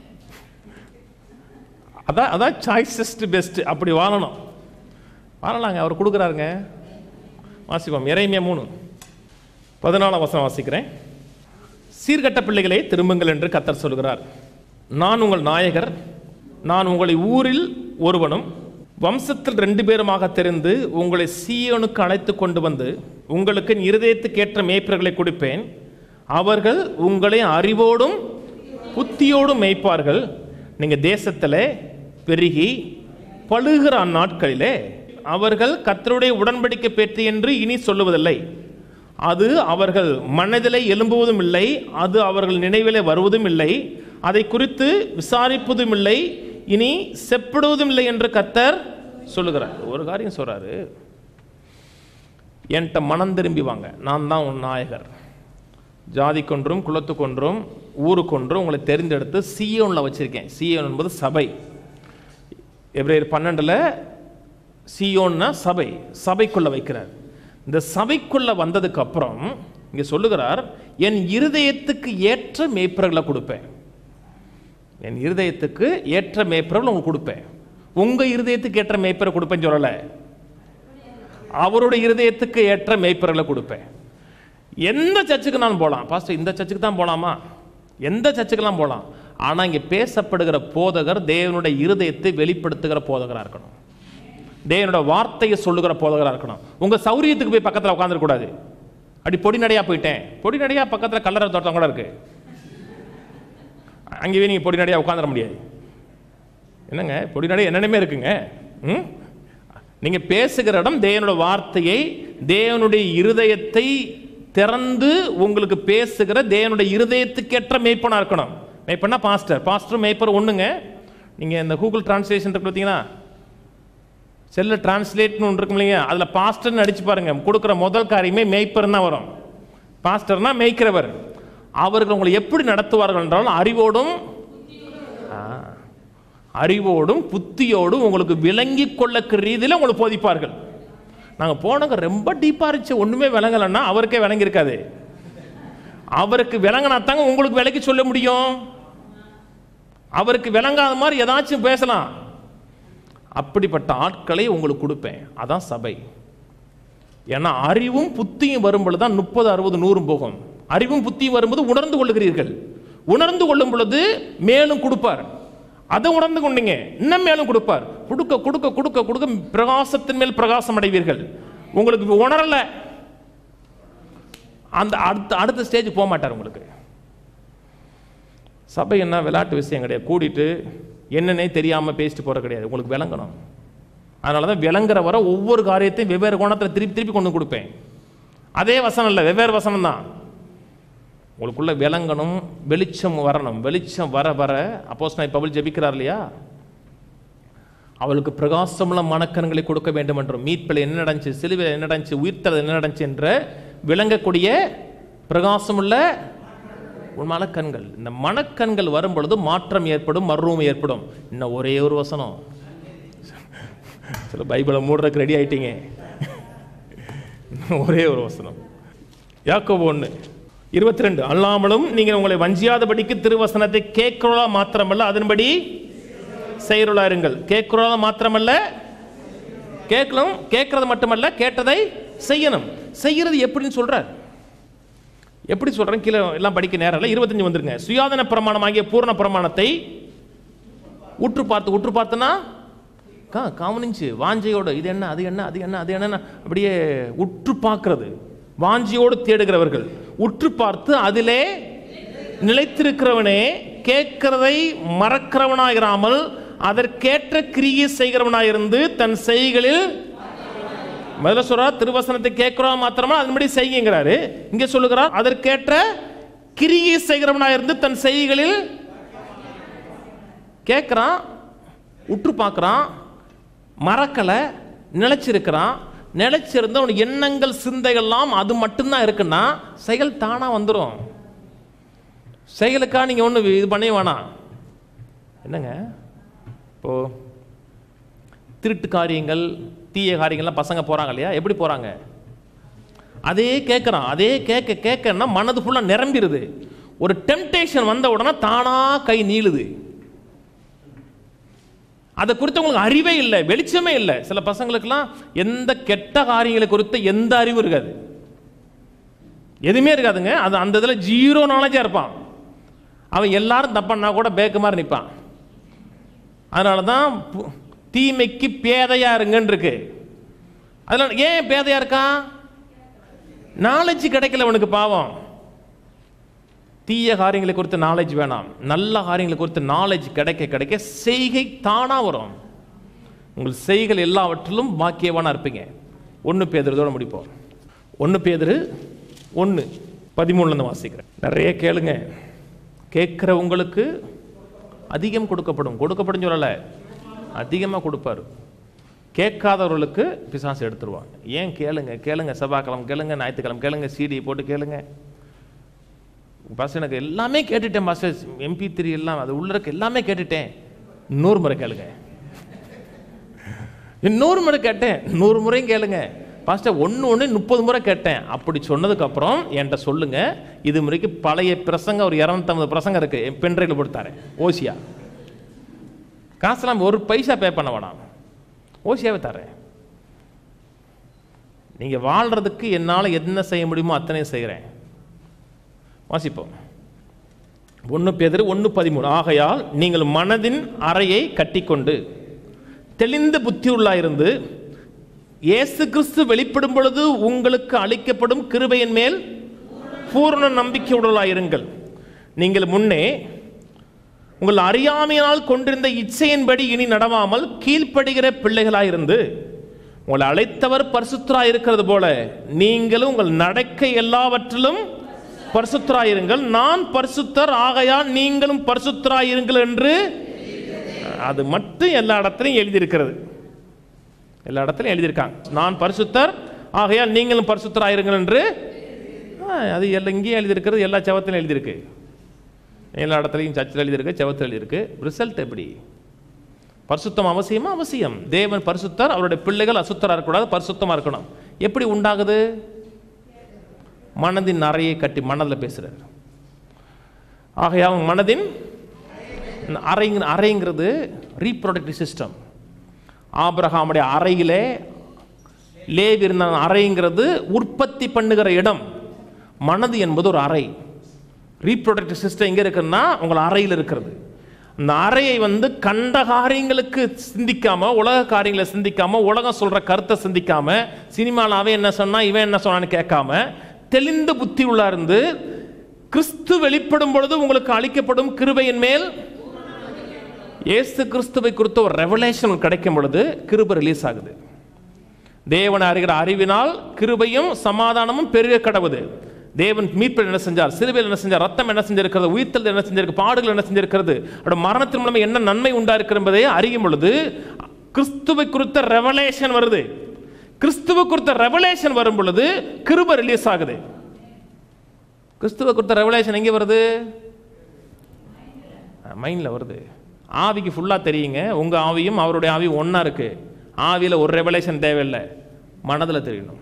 அதான் அதான் சாய்ஸஸ்ட் பெஸ்ட் அப்படி வாழணும் வாழலாங்க அவர் கொடுக்குறாருங்க வாசிப்போம் இறைமையா மூணு பதினாலாம் வசனம் வாசிக்கிறேன் சீர்கட்ட பிள்ளைகளே திரும்புங்கள் என்று கத்தர் சொல்கிறார் நான் உங்கள் நாயகர் நான் உங்களை ஊரில் ஒருவனும் வம்சத்தில் ரெண்டு பேருமாக தெரிந்து உங்களை சீயோனுக்கு அழைத்து கொண்டு வந்து உங்களுக்கு என் இருதயத்துக்கேற்ற மேய்ப்பர்களை கொடுப்பேன் அவர்கள் உங்களை அறிவோடும் புத்தியோடும் மேய்ப்பார்கள் நீங்கள் தேசத்தில் பெருகி பழுகிற அந்நாட்களிலே அவர்கள் கத்தருடைய உடன்படிக்கை பெற்று என்று இனி சொல்லுவதில்லை அது அவர்கள் மனதிலே எழும்புவதும் இல்லை அது அவர்கள் நினைவிலே வருவதும் இல்லை அதை குறித்து விசாரிப்பதும் இல்லை இனி செப்படுவதும் இல்லை என்று கத்தர் சொல்லுகிறார் ஒரு காரியம் சொல்றாரு என்கிட்ட மனம் திரும்பி வாங்க நான் தான் உன் நாயகர் ஜாதி கொன்றும் குலத்து கொன்றும் ஊருக்கொன்றும் உங்களை தெரிந்தெடுத்து சியோனில் வச்சிருக்கேன் சியோன் என்பது சபை எப்ரேயர் பன்னெண்டில் சியோன்னா சபை சபைக்குள்ள வைக்கிறார் இந்த சபைக்குள்ள வந்ததுக்கு அப்புறம் இங்க சொல்லுகிறார் என் இருதயத்துக்கு ஏற்ற மேய்ப்பர்களை கொடுப்பேன் என் இருதயத்துக்கு ஏற்ற மேய்ப்பர்கள் உங்களுக்கு கொடுப்பேன் உங்க இருதயத்துக்கு ஏற்ற மேய்ப்பரை கொடுப்பேன்னு சொல்லலை அவருடைய இருதயத்துக்கு ஏற்ற மேய்ப்பர்களை கொடுப்பேன் எந்த சர்ச்சுக்கு நான் போகலாம் பாஸ்டர் இந்த சர்ச்சுக்கு தான் போகலாமா எந்த சர்ச்சுக்கெல்லாம் போகலாம் ஆனால் இங்கே பேசப்படுகிற போதகர் தேவனுடைய இருதயத்தை வெளிப்படுத்துகிற போதகராக இருக்கணும் தேவனோட வார்த்தையை சொல்லுகிற போதகராக இருக்கணும் உங்கள் சௌரியத்துக்கு போய் பக்கத்தில் உட்காந்துருக்கூடாது அப்படி பொடி நடையாக போயிட்டேன் பொடி நடையாக பக்கத்தில் கல்லறை தோட்டம் கூட இருக்கு அங்கேயே நீங்கள் பொடி நடையாக உட்காந்துட முடியாது என்னங்க பொடி நடை என்னென்னமே இருக்குங்க ம் நீங்கள் பேசுகிற இடம் தேவனோட வார்த்தையை தேவனுடைய இருதயத்தை திறந்து உங்களுக்கு பேசுகிற தேவனுடைய இருதயத்துக்கேற்ற மேய்ப்பனாக இருக்கணும் மேய்ப்பனா பாஸ்டர் பாஸ்டர் மேய்ப்பர் ஒன்றுங்க நீங்கள் இந்த கூகுள் டிரான்ஸ்லேஷன் இருக்கு பார்த்தீங்கன்னா செல்ல டிரான்ஸ்லேட்னு ஒன்று இருக்கும் இல்லைங்க அதில் பாஸ்டர்னு அடிச்சு பாருங்க கொடுக்குற முதல் காரியமே மேய்ப்பர் தான் வரும் பாஸ்டர்னா மேய்க்கிறவர் அவர்கள் உங்களை எப்படி நடத்துவார்கள் என்றாலும் அறிவோடும் ஆ, அறிவோடும் புத்தியோடும் உங்களுக்கு விளங்கி கொள்ளக்கிற ரீதியில் உங்களுக்கு போதிப்பார்கள் நாங்கள் போனங்க ரொம்ப டீப்பாக இருந்துச்சு ஒன்றுமே விளங்கலைன்னா அவருக்கே விளங்கியிருக்காது அவருக்கு விளங்கினா தாங்க உங்களுக்கு விலைக்கு சொல்ல முடியும் அவருக்கு விளங்காத மாதிரி ஏதாச்சும் பேசலாம் அப்படிப்பட்ட ஆட்களை உங்களுக்கு கொடுப்பேன் அதான் சபை ஏன்னா அறிவும் புத்தியும் வரும்பொழுது தான் முப்பது அறுபது நூறும் போகும் அறிவும் புத்தியும் வரும்போது உணர்ந்து கொள்ளுகிறீர்கள் உணர்ந்து கொள்ளும் பொழுது மேலும் கொடுப்பார் அதை உணர்ந்து கொண்டீங்க இன்னும் மேலும் கொடுப்பார் கொடுக்க கொடுக்க கொடுக்க கொடுக்க பிரகாசத்தின் மேல் பிரகாசம் அடைவீர்கள் உங்களுக்கு உணரல அந்த அடுத்த அடுத்த ஸ்டேஜ் போக மாட்டார் உங்களுக்கு சபை என்ன விளையாட்டு விஷயம் கிடையாது கூடிட்டு என்னன்னே தெரியாமல் பேசிட்டு போகிற கிடையாது உங்களுக்கு விளங்கணும் அதனால தான் விளங்குற வர ஒவ்வொரு காரியத்தையும் வெவ்வேறு கோணத்தில் திருப்பி திருப்பி கொண்டு கொடுப்பேன் அதே வசனம் இல்லை வெவ்வேறு வசனம் தான் உங்களுக்குள்ள விளங்கணும் வெளிச்சம் வரணும் வெளிச்சம் வர வர அப்போஸ் நான் பவுல் ஜெபிக்கிறார் இல்லையா அவளுக்கு பிரகாசமுள்ள மனக்கண்களை கொடுக்க வேண்டும் என்றும் மீட்பில் என்ன நடந்துச்சு சிலுவையில் என்ன நடந்துச்சு உயிர்த்தல் என்ன நடந்துச்சு என்ற விளங்கக்கூடிய பிரகாசமுள்ள உன் மனக்கண்கள் இந்த மனக்கண்கள் வரும் பொழுது மாற்றம் ஏற்படும் மர்வம் ஏற்படும் இன்னும் ஒரே ஒரு வசனம் சில பைபிளை மூடுறதுக்கு ரெடி ஆயிட்டீங்க இன்னும் ஒரே ஒரு வசனம் யாக்கோபு ஒன்று இருபத்தி ரெண்டு அல்லாமலும் நீங்கள் உங்களை வஞ்சியாதபடிக்கு திருவசனத்தை கேட்கிறோளா மாத்திரமல்ல அதன்படி செய்கிறோளா இருங்கள் கேட்கிறோளா மாத்திரமல்ல கேட்கணும் கேட்கறது மட்டுமல்ல கேட்டதை செய்யணும் செய்யறது எப்படின்னு சொல்றார் எப்படி சொல்றேன் கீழே எல்லாம் படிக்க நேரம் இல்லை இருபத்தஞ்சு வந்துருங்க சுயாதன பிரமாணமாகிய பூர்ண பிரமாணத்தை உற்று பார்த்து உற்று பார்த்துனா கா கவனிச்சு வாஞ்சையோடு இது என்ன அது என்ன அது என்ன அது என்ன அப்படியே உற்று பார்க்கிறது வாஞ்சியோடு தேடுகிறவர்கள் உற்று பார்த்து அதிலே நிலைத்திருக்கிறவனே கேட்கிறதை மறக்கிறவனாயிராமல் அதற்கேற்ற கிரியை செய்கிறவனாயிருந்து தன் செய்களில் முதல்ல சொல்றார் திருவசனத்தை கேட்கிறோம் மாத்திரமா அதன்படி செய்யுங்கிறாரு இங்க சொல்லுகிறார் அதற்கேற்ற கிரியை செய்கிறவனாக இருந்து தன் செய்களில் கேட்குறான் உற்று பார்க்குறான் மறக்கலை நிலைச்சிருக்கிறான் நிலைச்சிருந்த அவனுக்கு எண்ணங்கள் சிந்தைகள்லாம் அது மட்டும்தான் இருக்குன்னா செயல் தானாக வந்துடும் செயலுக்கா நீங்கள் ஒன்று இது பண்ணவே வேணாம் என்னங்க இப்போ திருட்டு காரியங்கள் தீய காரியங்கள்லாம் பசங்க போகிறாங்க இல்லையா எப்படி போகிறாங்க அதே கேட்குறான் அதே கேட்க கேட்கன்னா மனது ஃபுல்லாக நிரம்பிடுது ஒரு டெம்டேஷன் வந்த உடனே தானா கை நீளுது அதை குறித்து உங்களுக்கு அறிவே இல்லை வெளிச்சமே இல்லை சில பசங்களுக்கெல்லாம் எந்த கெட்ட காரியங்களை குறித்த எந்த அறிவும் இருக்காது எதுவுமே இருக்காதுங்க அது அந்த இதில் ஜீரோ நாலேஜாக இருப்பான் அவன் எல்லாரும் தப்பண்ணா கூட பேக்கு மாதிரி நிற்பான் அதனால தான் பு- தீமைக்கு பேதையா இருங்கன்னு இருக்கு அதனால ஏன் பேதையா இருக்கான் நாலேஜ் கிடைக்கல அவனுக்கு பாவம் தீய காரியங்களை குறித்து நாலேஜ் வேணாம் நல்ல காரியங்களை குறித்து நாலேஜ் கிடைக்க கிடைக்க செய்கை தானா வரும் உங்கள் செய்கள் எல்லாவற்றிலும் பாக்கியவானா இருப்பீங்க ஒன்று பேதுறதோட முடிப்போம் ஒன்று பேதுரு ஒன்று பதிமூணுலேருந்து வாசிக்கிறேன் நிறைய கேளுங்க கேட்குற உங்களுக்கு அதிகம் கொடுக்கப்படும் கொடுக்கப்படும் சொல்லலை அதிகமாக கொடுப்பாரு கேட்காதவர்களுக்கு பிசாசு எடுத்துருவாங்க ஏன் கேளுங்க கேளுங்க செவ்வாய்க்கிழமை கேளுங்க ஞாயிற்றுக்கிழமை கேளுங்க சிடி போட்டு கேளுங்க பாஸ் எனக்கு எல்லாமே கேட்டுட்டேன் பாஸ்டர் எம்பி த்ரீ எல்லாம் அது உள்ள இருக்க எல்லாமே கேட்டுட்டேன் இன்னொரு முறை கேளுங்க இன்னொரு முறை கேட்டேன் நூறு முறையும் கேளுங்க பாஸ்டர் ஒன்று ஒன்று முப்பது முறை கேட்டேன் அப்படி சொன்னதுக்கப்புறம் என்கிட்ட சொல்லுங்க இது முறைக்கு பழைய பிரசங்க ஒரு இரநூத்தம்பது பிரசங்கம் இருக்கு என் பென்ட்ரைவில் கொடுத்தாரு ஓசியா காசெல்லாம் ஒரு பைசா பே பண்ண வேணாம் ஓசியாவே தரேன் நீங்கள் வாழ்கிறதுக்கு என்னால் என்ன செய்ய முடியுமோ அத்தனையும் செய்கிறேன் வாசிப்போம் ஒன்று பேதர் ஒன்று பதிமூணு ஆகையால் நீங்கள் மனதின் அறையை கட்டிக்கொண்டு தெளிந்த புத்தியுள்ளாயிருந்து இயேசு கிறிஸ்து வெளிப்படும் பொழுது உங்களுக்கு அளிக்கப்படும் கிருபையின் மேல் பூரண நம்பிக்கையுடலாயிருங்கள் நீங்கள் முன்னே உங்கள் அறியாமையினால் கொண்டிருந்த இச்சையின்படி இனி நடவாமல் கீழ்ப்படுகிற பிள்ளைகளாயிருந்து உங்களை அழைத்தவர் பரிசுத்தராய் இருக்கிறது போல நீங்களும் உங்கள் நடக்கை எல்லாவற்றிலும் பரிசுத்தராயிருங்கள் நான் பரிசுத்தர் ஆகையால் நீங்களும் பரிசுத்தராயிருங்கள் என்று அது மட்டும் எல்லா இடத்துலையும் எழுதியிருக்கிறது எல்லா இடத்துலையும் எழுதியிருக்காங்க நான் பரிசுத்தர் ஆகையால் நீங்களும் பரிசுத்தராயிருங்கள் என்று ஆ, அது எல்லாம் இங்கேயும் எழுதியிருக்கிறது எல்லா செவத்திலும் எழுதியிருக்கு எல்லா இடத்துலையும் சர்ச்சில் எழுதியிருக்கு செவத்தில் எழுதியிருக்கு ரிசல்ட் எப்படி பரிசுத்தம் அவசியமா அவசியம் தேவன் பரிசுத்தர் அவருடைய பிள்ளைகள் அசுத்தராக இருக்கக்கூடாது பரிசுத்தமாக இருக்கணும் எப்படி உண்டாகுது மனதின் அறையை கட்டி மனதில் பேசுறார் ஆகையா அவன் மனதின் அறை அறைங்கிறது ரீப்ரொடக்டிவ் சிஸ்டம் ஆபிரகாமுடைய அறையிலே லேவி இருந்த அறைங்கிறது உற்பத்தி பண்ணுகிற இடம் மனது என்பது ஒரு அறை ரீப்ரொடக்டிவ் சிஸ்டம் எங்கே இருக்குன்னா உங்கள் அறையில் இருக்கிறது அந்த அறையை வந்து கண்ட காரியங்களுக்கு சிந்திக்காம உலக காரியங்களை சிந்திக்காம உலகம் சொல்ற கருத்தை சிந்திக்காம சினிமாவில் அவன் என்ன சொன்னா இவன் என்ன சொன்னான்னு கேட்காம தெளிந்த புத்தி உள்ள இருந்து கிறிஸ்து வெளிப்படும் பொழுது உங்களுக்கு அளிக்கப்படும் கிருபையின் மேல் இயேசு கிறிஸ்துவை குறித்த ஒரு ரெவலேஷன் கிடைக்கும் பொழுது கிருபை ரிலீஸ் ஆகுது தேவனை அறிகிற அறிவினால் கிருபையும் சமாதானமும் பெருக கடவுது தேவன் மீட்பில் என்ன செஞ்சார் சிலுவையில் என்ன செஞ்சார் ரத்தம் என்ன செஞ்சிருக்கிறது உயிர்த்தல் என்ன செஞ்சிருக்கு பாடுகள் என்ன செஞ்சிருக்கிறது அவருடைய மரணத்தின் மூலம் என்ன நன்மை உண்டா இருக்கிற என்பதை அறியும் பொழுது கிறிஸ்துவை குறித்த ரெவலேஷன் வருது கிறிஸ்துவ குறித்த ரெவலேஷன் வரும் பொழுது கிருபை ரிலீஸ் ஆகுது கிறிஸ்துவ குறித்த ரெவலேஷன் எங்கே வருது மைண்டில் வருது ஆவிக்கு ஃபுல்லாக தெரியுங்க உங்கள் ஆவியும் அவருடைய ஆவியும் ஒன்றா இருக்குது ஆவியில் ஒரு ரெவலேஷன் தேவையில்லை மனதில் தெரியணும்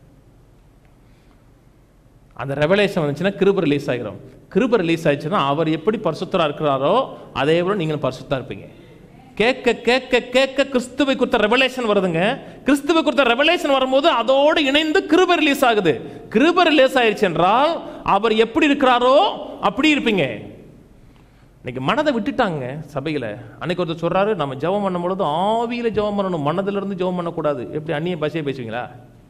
அந்த ரெவலேஷன் வந்துச்சுன்னா கிருப ரிலீஸ் ஆகிரும் கிருப ரிலீஸ் ஆயிடுச்சுன்னா அவர் எப்படி பரிசுத்தராக இருக்கிறாரோ அதே போல நீங்களும் பரிசுத்தா இருப்பீங்க கேட்க கேட்க கேட்க கிறிஸ்துவை குறித்த ரெவலேஷன் வருதுங்க கிறிஸ்துவை குறித்த ரெவலேஷன் வரும்போது அதோடு இணைந்து கிருப ரிலீஸ் ஆகுது கிருப ரிலீஸ் ஆயிடுச்சு என்றால் அவர் எப்படி இருக்கிறாரோ அப்படி இருப்பீங்க இன்னைக்கு மனதை விட்டுட்டாங்க சபையில் அன்னைக்கு ஒருத்தர் சொல்றாரு நம்ம ஜெபம் பண்ணும் பொழுது ஆவியில ஜெபம் பண்ணணும் மனதில இருந்து ஜெபம் பண்ணக்கூடாது எப்படி அந்நிய பாஷையை பேசுவீங்களா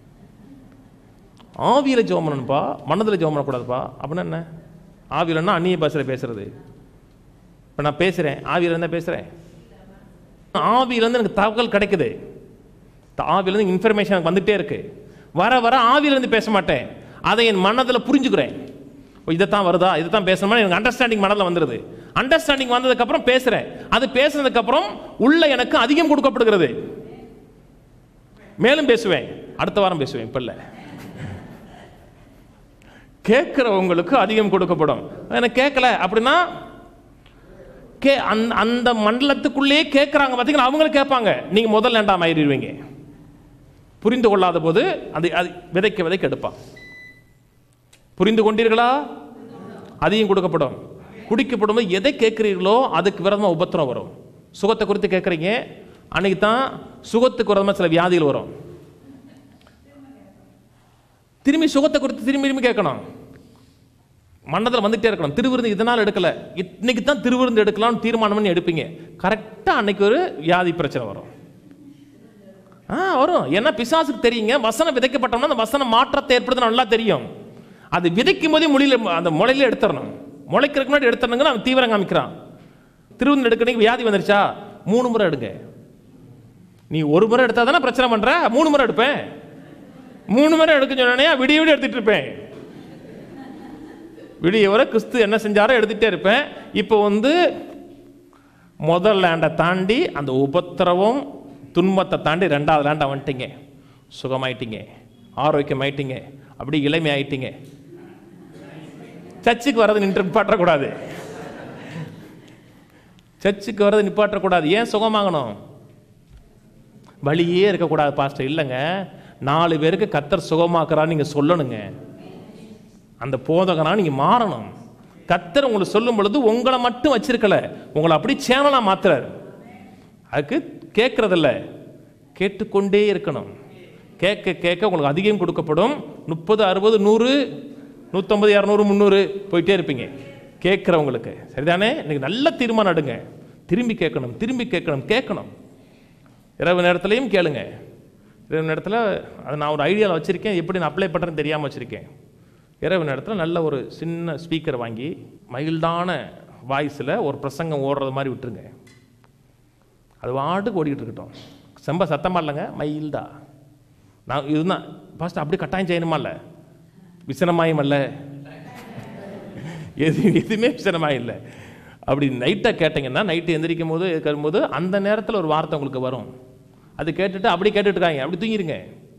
ஆவியில ஜெபம் பண்ணணும்ப்பா மனதில் ஜெபம் பண்ணக்கூடாதுப்பா அப்படின்னா என்ன ஆவியிலன்னா அந்நிய பாஷையில் பேசுறது இப்போ நான் பேசுகிறேன் ஆவியில இருந்தா பேசுகிறேன் ஆவியிலேருந்து எனக்கு தகவல் கிடைக்குது த- ஆவியிலேருந்து இன்ஃபர்மேஷன் எனக்கு வந்துகிட்டே இருக்கு வர வர ஆவியிலேருந்து பேச மாட்டேன் அதை என் மனதில் புரிஞ்சுக்கிறேன் ஓ, இதைத்தான் வருதா இதைத்தான் பேசணுமா எனக்கு அண்டர்ஸ்டாண்டிங் மனதில் வந்துடுது அண்டர்ஸ்டாண்டிங் வந்ததுக்கப்புறம் பேசுகிறேன் அது பேசுனதுக்கப்புறம் உள்ள எனக்கு அதிகம் கொடுக்கப்படுகிறது மேலும் பேசுவேன் அடுத்த வாரம் பேசுவேன் இப்போ இல்லை கேட்குறவங்களுக்கு அதிகம் கொடுக்கப்படும் எனக்கு கேட்கல அப்படின்னா கே அந்த அந்த மண்டலத்துக்குள்ளேயே கேட்குறாங்க பார்த்தீங்களா அவங்களும் கேட்பாங்க நீங்கள் முதல் வேண்டாம் ஆயிடுவீங்க புரிந்து கொள்ளாத போது அது அது விதைக்க விதைக்க எடுப்பான் புரிந்து கொண்டீர்களா அதையும் கொடுக்கப்படும் குடிக்கப்படும் போது எதை கேட்குறீங்களோ அதுக்கு விரதமாக உபத்திரம் வரும் சுகத்தை குறித்து கேட்குறீங்க அன்னைக்கு தான் சுகத்துக்கு விரதமாக சில வியாதிகள் வரும் திரும்பி சுகத்தை குறித்து திரும்பி திரும்பி கேட்கணும் மன்னத்தில் வந்துட்டே இருக்கணும் திருவிருந்து இதனால் எடுக்கல இன்னைக்கு தான் திருவிருந்து எடுக்கலாம்னு தீர்மானம் பண்ணி எடுப்பீங்க கரெக்டாக அன்னைக்கு ஒரு வியாதி பிரச்சனை வரும் ஆ வரும் ஏன்னா பிசாசுக்கு தெரியுங்க வசனம் விதைக்கப்பட்டோம்னா அந்த வசனம் மாற்றத்தை ஏற்படுத்த நல்லா தெரியும் அது விதைக்கும் போதே மொழியில் அந்த முளையில எடுத்துடணும் முளைக்கிறதுக்கு முன்னாடி எடுத்துடணுங்கன்னு அவன் தீவிரம் காமிக்கிறான் திருவிருந்து எடுக்கணும் வியாதி வந்துருச்சா மூணு முறை எடுங்க நீ ஒரு முறை எடுத்தா தானே பிரச்சனை பண்ற மூணு முறை எடுப்பேன் மூணு முறை எடுக்க சொன்னே விடிய விடிய எடுத்துட்டு இருப்பேன் விடிய வரை கிறிஸ்து என்ன செஞ்சாரோ எடுத்துட்டே இருப்பேன் இப்போ வந்து முதல் லேண்டை தாண்டி அந்த உபத்திரவம் துன்பத்தை தாண்டி ரெண்டாவது லேண்டை வந்துட்டீங்க சுகமாயிட்டீங்க ஆரோக்கியமாயிட்டீங்க அப்படி இளமை ஆயிட்டீங்க சர்ச்சுக்கு வர்றது நின்று நிப்பாட்டக்கூடாது சர்ச்சுக்கு வர்றது நிப்பாட்டக்கூடாது ஏன் சுகமாகணும் வழியே இருக்கக்கூடாது பாஸ்டர் இல்லைங்க நாலு பேருக்கு கத்தர் சுகமாக்குறான்னு நீங்கள் சொல்லணுங்க அந்த போதகனா நீங்கள் மாறணும் கத்தர் உங்களுக்கு சொல்லும் பொழுது உங்களை மட்டும் வச்சிருக்கல உங்களை அப்படி சேனலாக மாத்துறாரு அதுக்கு கேட்கறதில்ல கேட்டுக்கொண்டே இருக்கணும் கேட்க கேட்க உங்களுக்கு அதிகம் கொடுக்கப்படும் முப்பது அறுபது நூறு நூற்றம்பது இரநூறு முந்நூறு போயிட்டே இருப்பீங்க கேட்குறவங்களுக்கு சரிதானே இன்னைக்கு நல்ல தீர்மானம் எடுங்க திரும்பி கேட்கணும் திரும்பி கேட்கணும் கேட்கணும் இரவு நேரத்துலையும் கேளுங்க இரவு நேரத்தில் அதை நான் ஒரு ஐடியாவில் வச்சுருக்கேன் எப்படி நான் அப்ளை பண்ணுறேன்னு தெரியாமல் வச்சுருக்கேன் இரவு நேரத்தில் நல்ல ஒரு சின்ன ஸ்பீக்கர் வாங்கி மைல்டான வாய்ஸில் ஒரு பிரசங்கம் ஓடுறது மாதிரி விட்டுருங்க அது வாட்டுக்கு ஓடிக்கிட்டு இருக்கட்டும் செம்ப சத்தமாக இல்லைங்க மைல்டா நான் இதுதான் ஃபஸ்ட் அப்படி கட்டாயம் செய்யணுமா இல்லை விசனமாயும் அல்ல எது எதுவுமே விசனமாயும் இல்லை அப்படி நைட்டை கேட்டிங்கன்னா நைட்டு எந்திரிக்கும் போது இருக்கும்போது அந்த நேரத்தில் ஒரு வார்த்தை உங்களுக்கு வரும் அது கேட்டுட்டு அப்படி கேட்டுட்டு இருக்காங்க அப்படி தூங்கிருங்க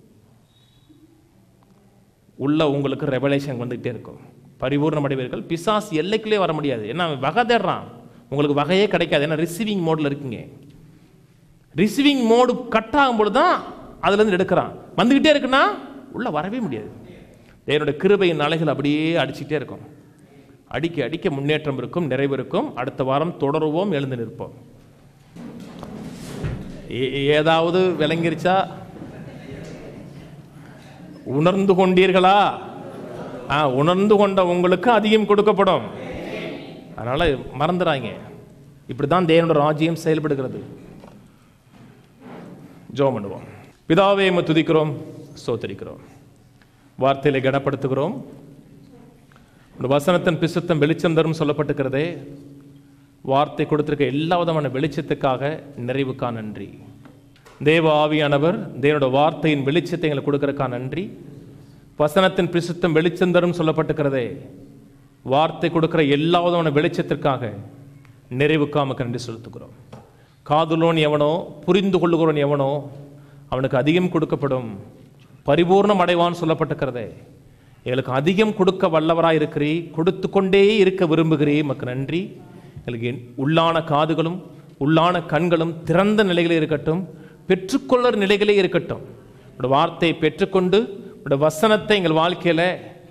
உள்ள உங்களுக்கு ரெவலேஷன் வந்துகிட்டே இருக்கும் பரிபூர்ணம் அடைவீர்கள் பிசாஸ் எல்லைக்குள்ளே வர முடியாது ஏன்னா அவன் வகை தேடுறான் உங்களுக்கு வகையே கிடைக்காது ஏன்னா ரிசீவிங் மோடில் இருக்கீங்க ரிசீவிங் மோடு கட் ஆகும்போது தான் அதுலேருந்து எடுக்கிறான் வந்துக்கிட்டே இருக்குன்னா உள்ள வரவே முடியாது என்னோட கிருபையின் அலைகள் அப்படியே அடிச்சுட்டே இருக்கும் அடிக்க அடிக்க முன்னேற்றம் இருக்கும் நிறைவு இருக்கும் அடுத்த வாரம் தொடருவோம் எழுந்து நிற்போம் ஏ- ஏதாவது விளங்கிருச்சா உணர்ந்து கொண்டீர்களா ஆ உணர்ந்து கொண்ட உங்களுக்கு அதிகம் கொடுக்கப்படும் அதனால மறந்துடாங்க இப்படி தான் தேவனோட ராஜ்யம் செயல்படுகிறது ஜெபம் பண்ணுவோம் பிதாவே உம்மை துதிக்கிறோம் ஸ்தோத்திரிக்கிறோம் வார்த்தையில கனப்படுத்துகிறோம் உன் வசனத்தின் பிசுத்தம் வெளிச்சம் தரும் சொல்லப்பட்டிருக்கிறதே வார்த்தை கொடுத்திருக்க எல்லா விதமான வெளிச்சத்துக்காக நிறைவுக்கா நன்றி தேவ ஆவியானவர் தேவனோட வார்த்தையின் வெளிச்சத்தை எங்களுக்கு கொடுக்கறக்கா நன்றி வசனத்தின் பிசுத்தம் வெளிச்சம் தரும் சொல்லப்பட்டிருக்கிறதே வார்த்தை கொடுக்கிற எல்லா விதமான வெளிச்சத்திற்காக நிறைவுக்காமக்கு நன்றி செலுத்துகிறோம் காதுலோன் எவனோ புரிந்து கொள்ளுகிறவன் எவனோ அவனுக்கு அதிகம் கொடுக்கப்படும் பரிபூர்ணம் அடைவான் சொல்லப்பட்டிருக்கிறதே எங்களுக்கு அதிகம் கொடுக்க வல்லவராய் இருக்கிறீ கொடுத்து கொண்டே இருக்க விரும்புகிறீ மக்கு நன்றி எங்களுக்கு என் உள்ளான காதுகளும் உள்ளான கண்களும் திறந்த நிலைகளே இருக்கட்டும் பெற்றுக்கொள்ளற நிலைகளே இருக்கட்டும் உடைய வார்த்தையை பெற்றுக்கொண்டு உடைய வசனத்தை எங்கள் வாழ்க்கையில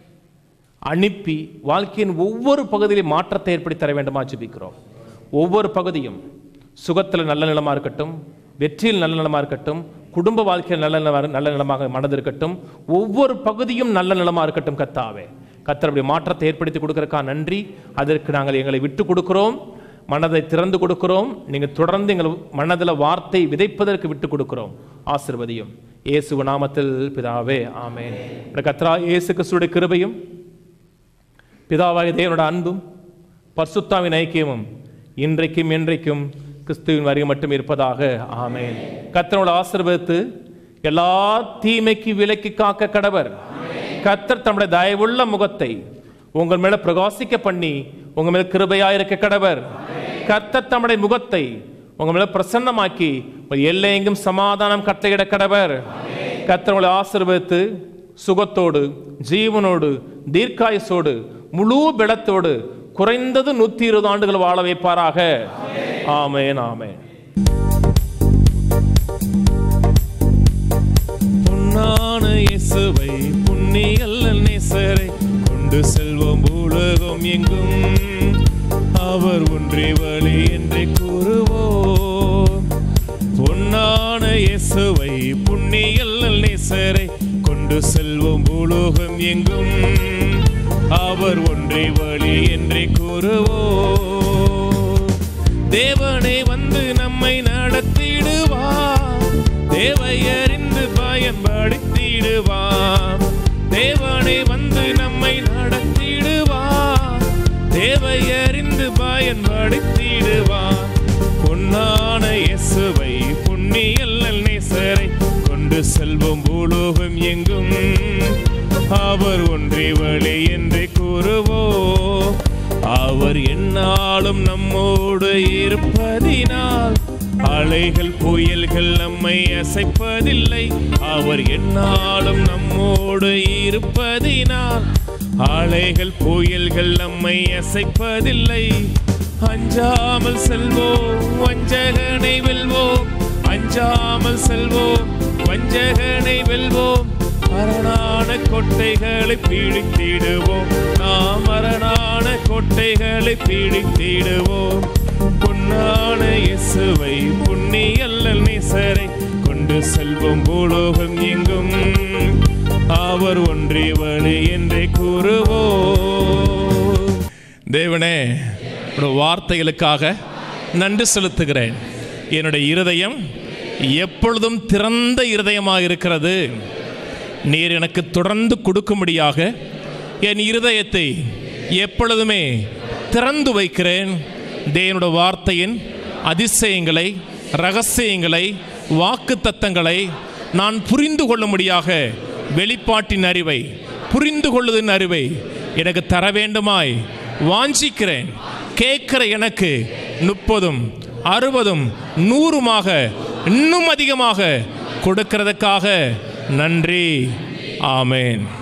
அனுப்பி வாழ்க்கையின் ஒவ்வொரு பகுதியிலும் மாற்றத்தை ஏற்படுத்தி தர வேண்டுமா ஜெபிக்கிறோம் ஒவ்வொரு பகுதியும் சுகத்தில் நல்ல நிலமா இருக்கட்டும் வெற்றியில் நல்ல நிலமா இருக்கட்டும் குடும்ப வாழ்க்கையில் நல்ல நிலமா நல்ல நிலமாக மனது இருக்கட்டும் ஒவ்வொரு பகுதியும் நல்ல நிலமா இருக்கட்டும் கத்தாவே கத்தர் அப்படி மாற்றத்தை ஏற்படுத்தி கொடுக்கறக்கா நன்றி அதற்கு நாங்கள் எங்களை விட்டு கொடுக்கிறோம் மனதை திறந்து கொடுக்கிறோம் நீங்கள் தொடர்ந்து எங்கள் மனதில் வார்த்தை விதைப்பதற்கு விட்டு கொடுக்கிறோம் ஆசிர்வதியும் இயேசு நாமத்தில் பிதாவே ஆமென் கத்ரா இயேசு கிறிஸ்துடைய கிருபையும் பிதாவாகிய தேவனோட அன்பும் பரிசுத்தாவின் ஐக்கியமும் இன்றைக்கும் என்றைக்கும் கிறிஸ்துவின் வரி மட்டும் இருப்பதாக ஆமென் கத்தனோட ஆசீர்வதித்து எல்லா தீமைக்கு விலக்கி காக்க கடவர் கத்தர் தம்முடைய தயவுள்ள முகத்தை உங்கள் மேல பிரகாசிக்க பண்ணி உங்க மேல கிருபையா இருக்க கடவர் கத்தர் தம்முடைய முகத்தை உங்க மேல பிரசன்னமாக்கி உங்கள் எல்லையெங்கும் சமாதானம் கட்டளையிட கடவர் கத்தர் உங்களை ஆசீர்வதித்து சுகத்தோடு ஜீவனோடு தீர்க்காயுசோடு முழு பலத்தோடு குறைந்தது நூத்தி இருபது ஆண்டுகள் வாழ வைப்பாராக ஆமென் ஆமென் பொன்னான இயேசுவை புண்ணியல்ல நேசரை கொண்டு செல்வோம் பூலோகம் உலகம் எங்கும் அவர் ஒன்றே வழி என்றே கூறுவோம் பொன்னான இயேசுவை புண்ணியல் நேசரை கொண்டு செல்வோம் உலகம் எங்கும் அவர் ஒன்றே வழி என்றே கூறுவோம் தேவனே வந்து நம்மை நடத்திடுவார் தேவை அறிந்து பயன்படுத்திடுவார் தேவனே வந்து நம்மை நடத்திடுவார் தேவை அறிந்து பயன்படுத்திடுவார் பொன்னான இயேசுவை புண்ணியல் நேசரை கொண்டு செல்வோம் பூலோகம் எங்கும் அவர் ஒன்றே வழி என்று கூறுவோம் அவர் எந்நாளும் நம்மோடு இருப்பதினால் அலைகள் புயல்கள் நம்மை அசைப்பதில்லை அவர் எந்நாளும் நம்மோடு இருப்பதினால் அலைகள் புயல்கள் நம்மை அசைப்பதில்லை அஞ்சாமல் செல்வோம் வஞ்சகனை வெல்வோம் அஞ்சாமல் செல்வோம் வஞ்சகனை வெல்வோம் மரணான கொட்டைகளை பீடித்திடுவோம் நாம் மரணான கொட்டைகளை பீடித்திடுவோம் பொன்னான இயேசுவை புண்ணியல்ல நேசரை கொண்டு செல்வோம் பூலோகம் எங்கும் அவர் ஒன்றே வழி என்றே கூறுவோம் தேவனே உடைய வார்த்தைகளுக்காக நன்றி செலுத்துகிறேன் என்னுடைய இருதயம் எப்பொழுதும் திறந்த இருதயமாக இருக்கிறது நீர் எனக்கு தொடர்ந்து கொடுக்கும்படியாக என் இருதயத்தை எப்பொழுதுமே திறந்து வைக்கிறேன் தேவனுடைய வார்த்தையின் அதிசயங்களை ரகசியங்களை வாக்கு தத்தங்களை நான் புரிந்து கொள்ளும்படியாக வெளிப்பாட்டின் அறிவை புரிந்து கொள்ளுதின் அறிவை எனக்கு தர வேண்டுமாய் வாஞ்சிக்கிறேன் கேட்கிற எனக்கு முப்பதும் அறுபதும் நூறுமாக இன்னும் அதிகமாக கொடுக்கிறதுக்காக நன்றி ஆமேன்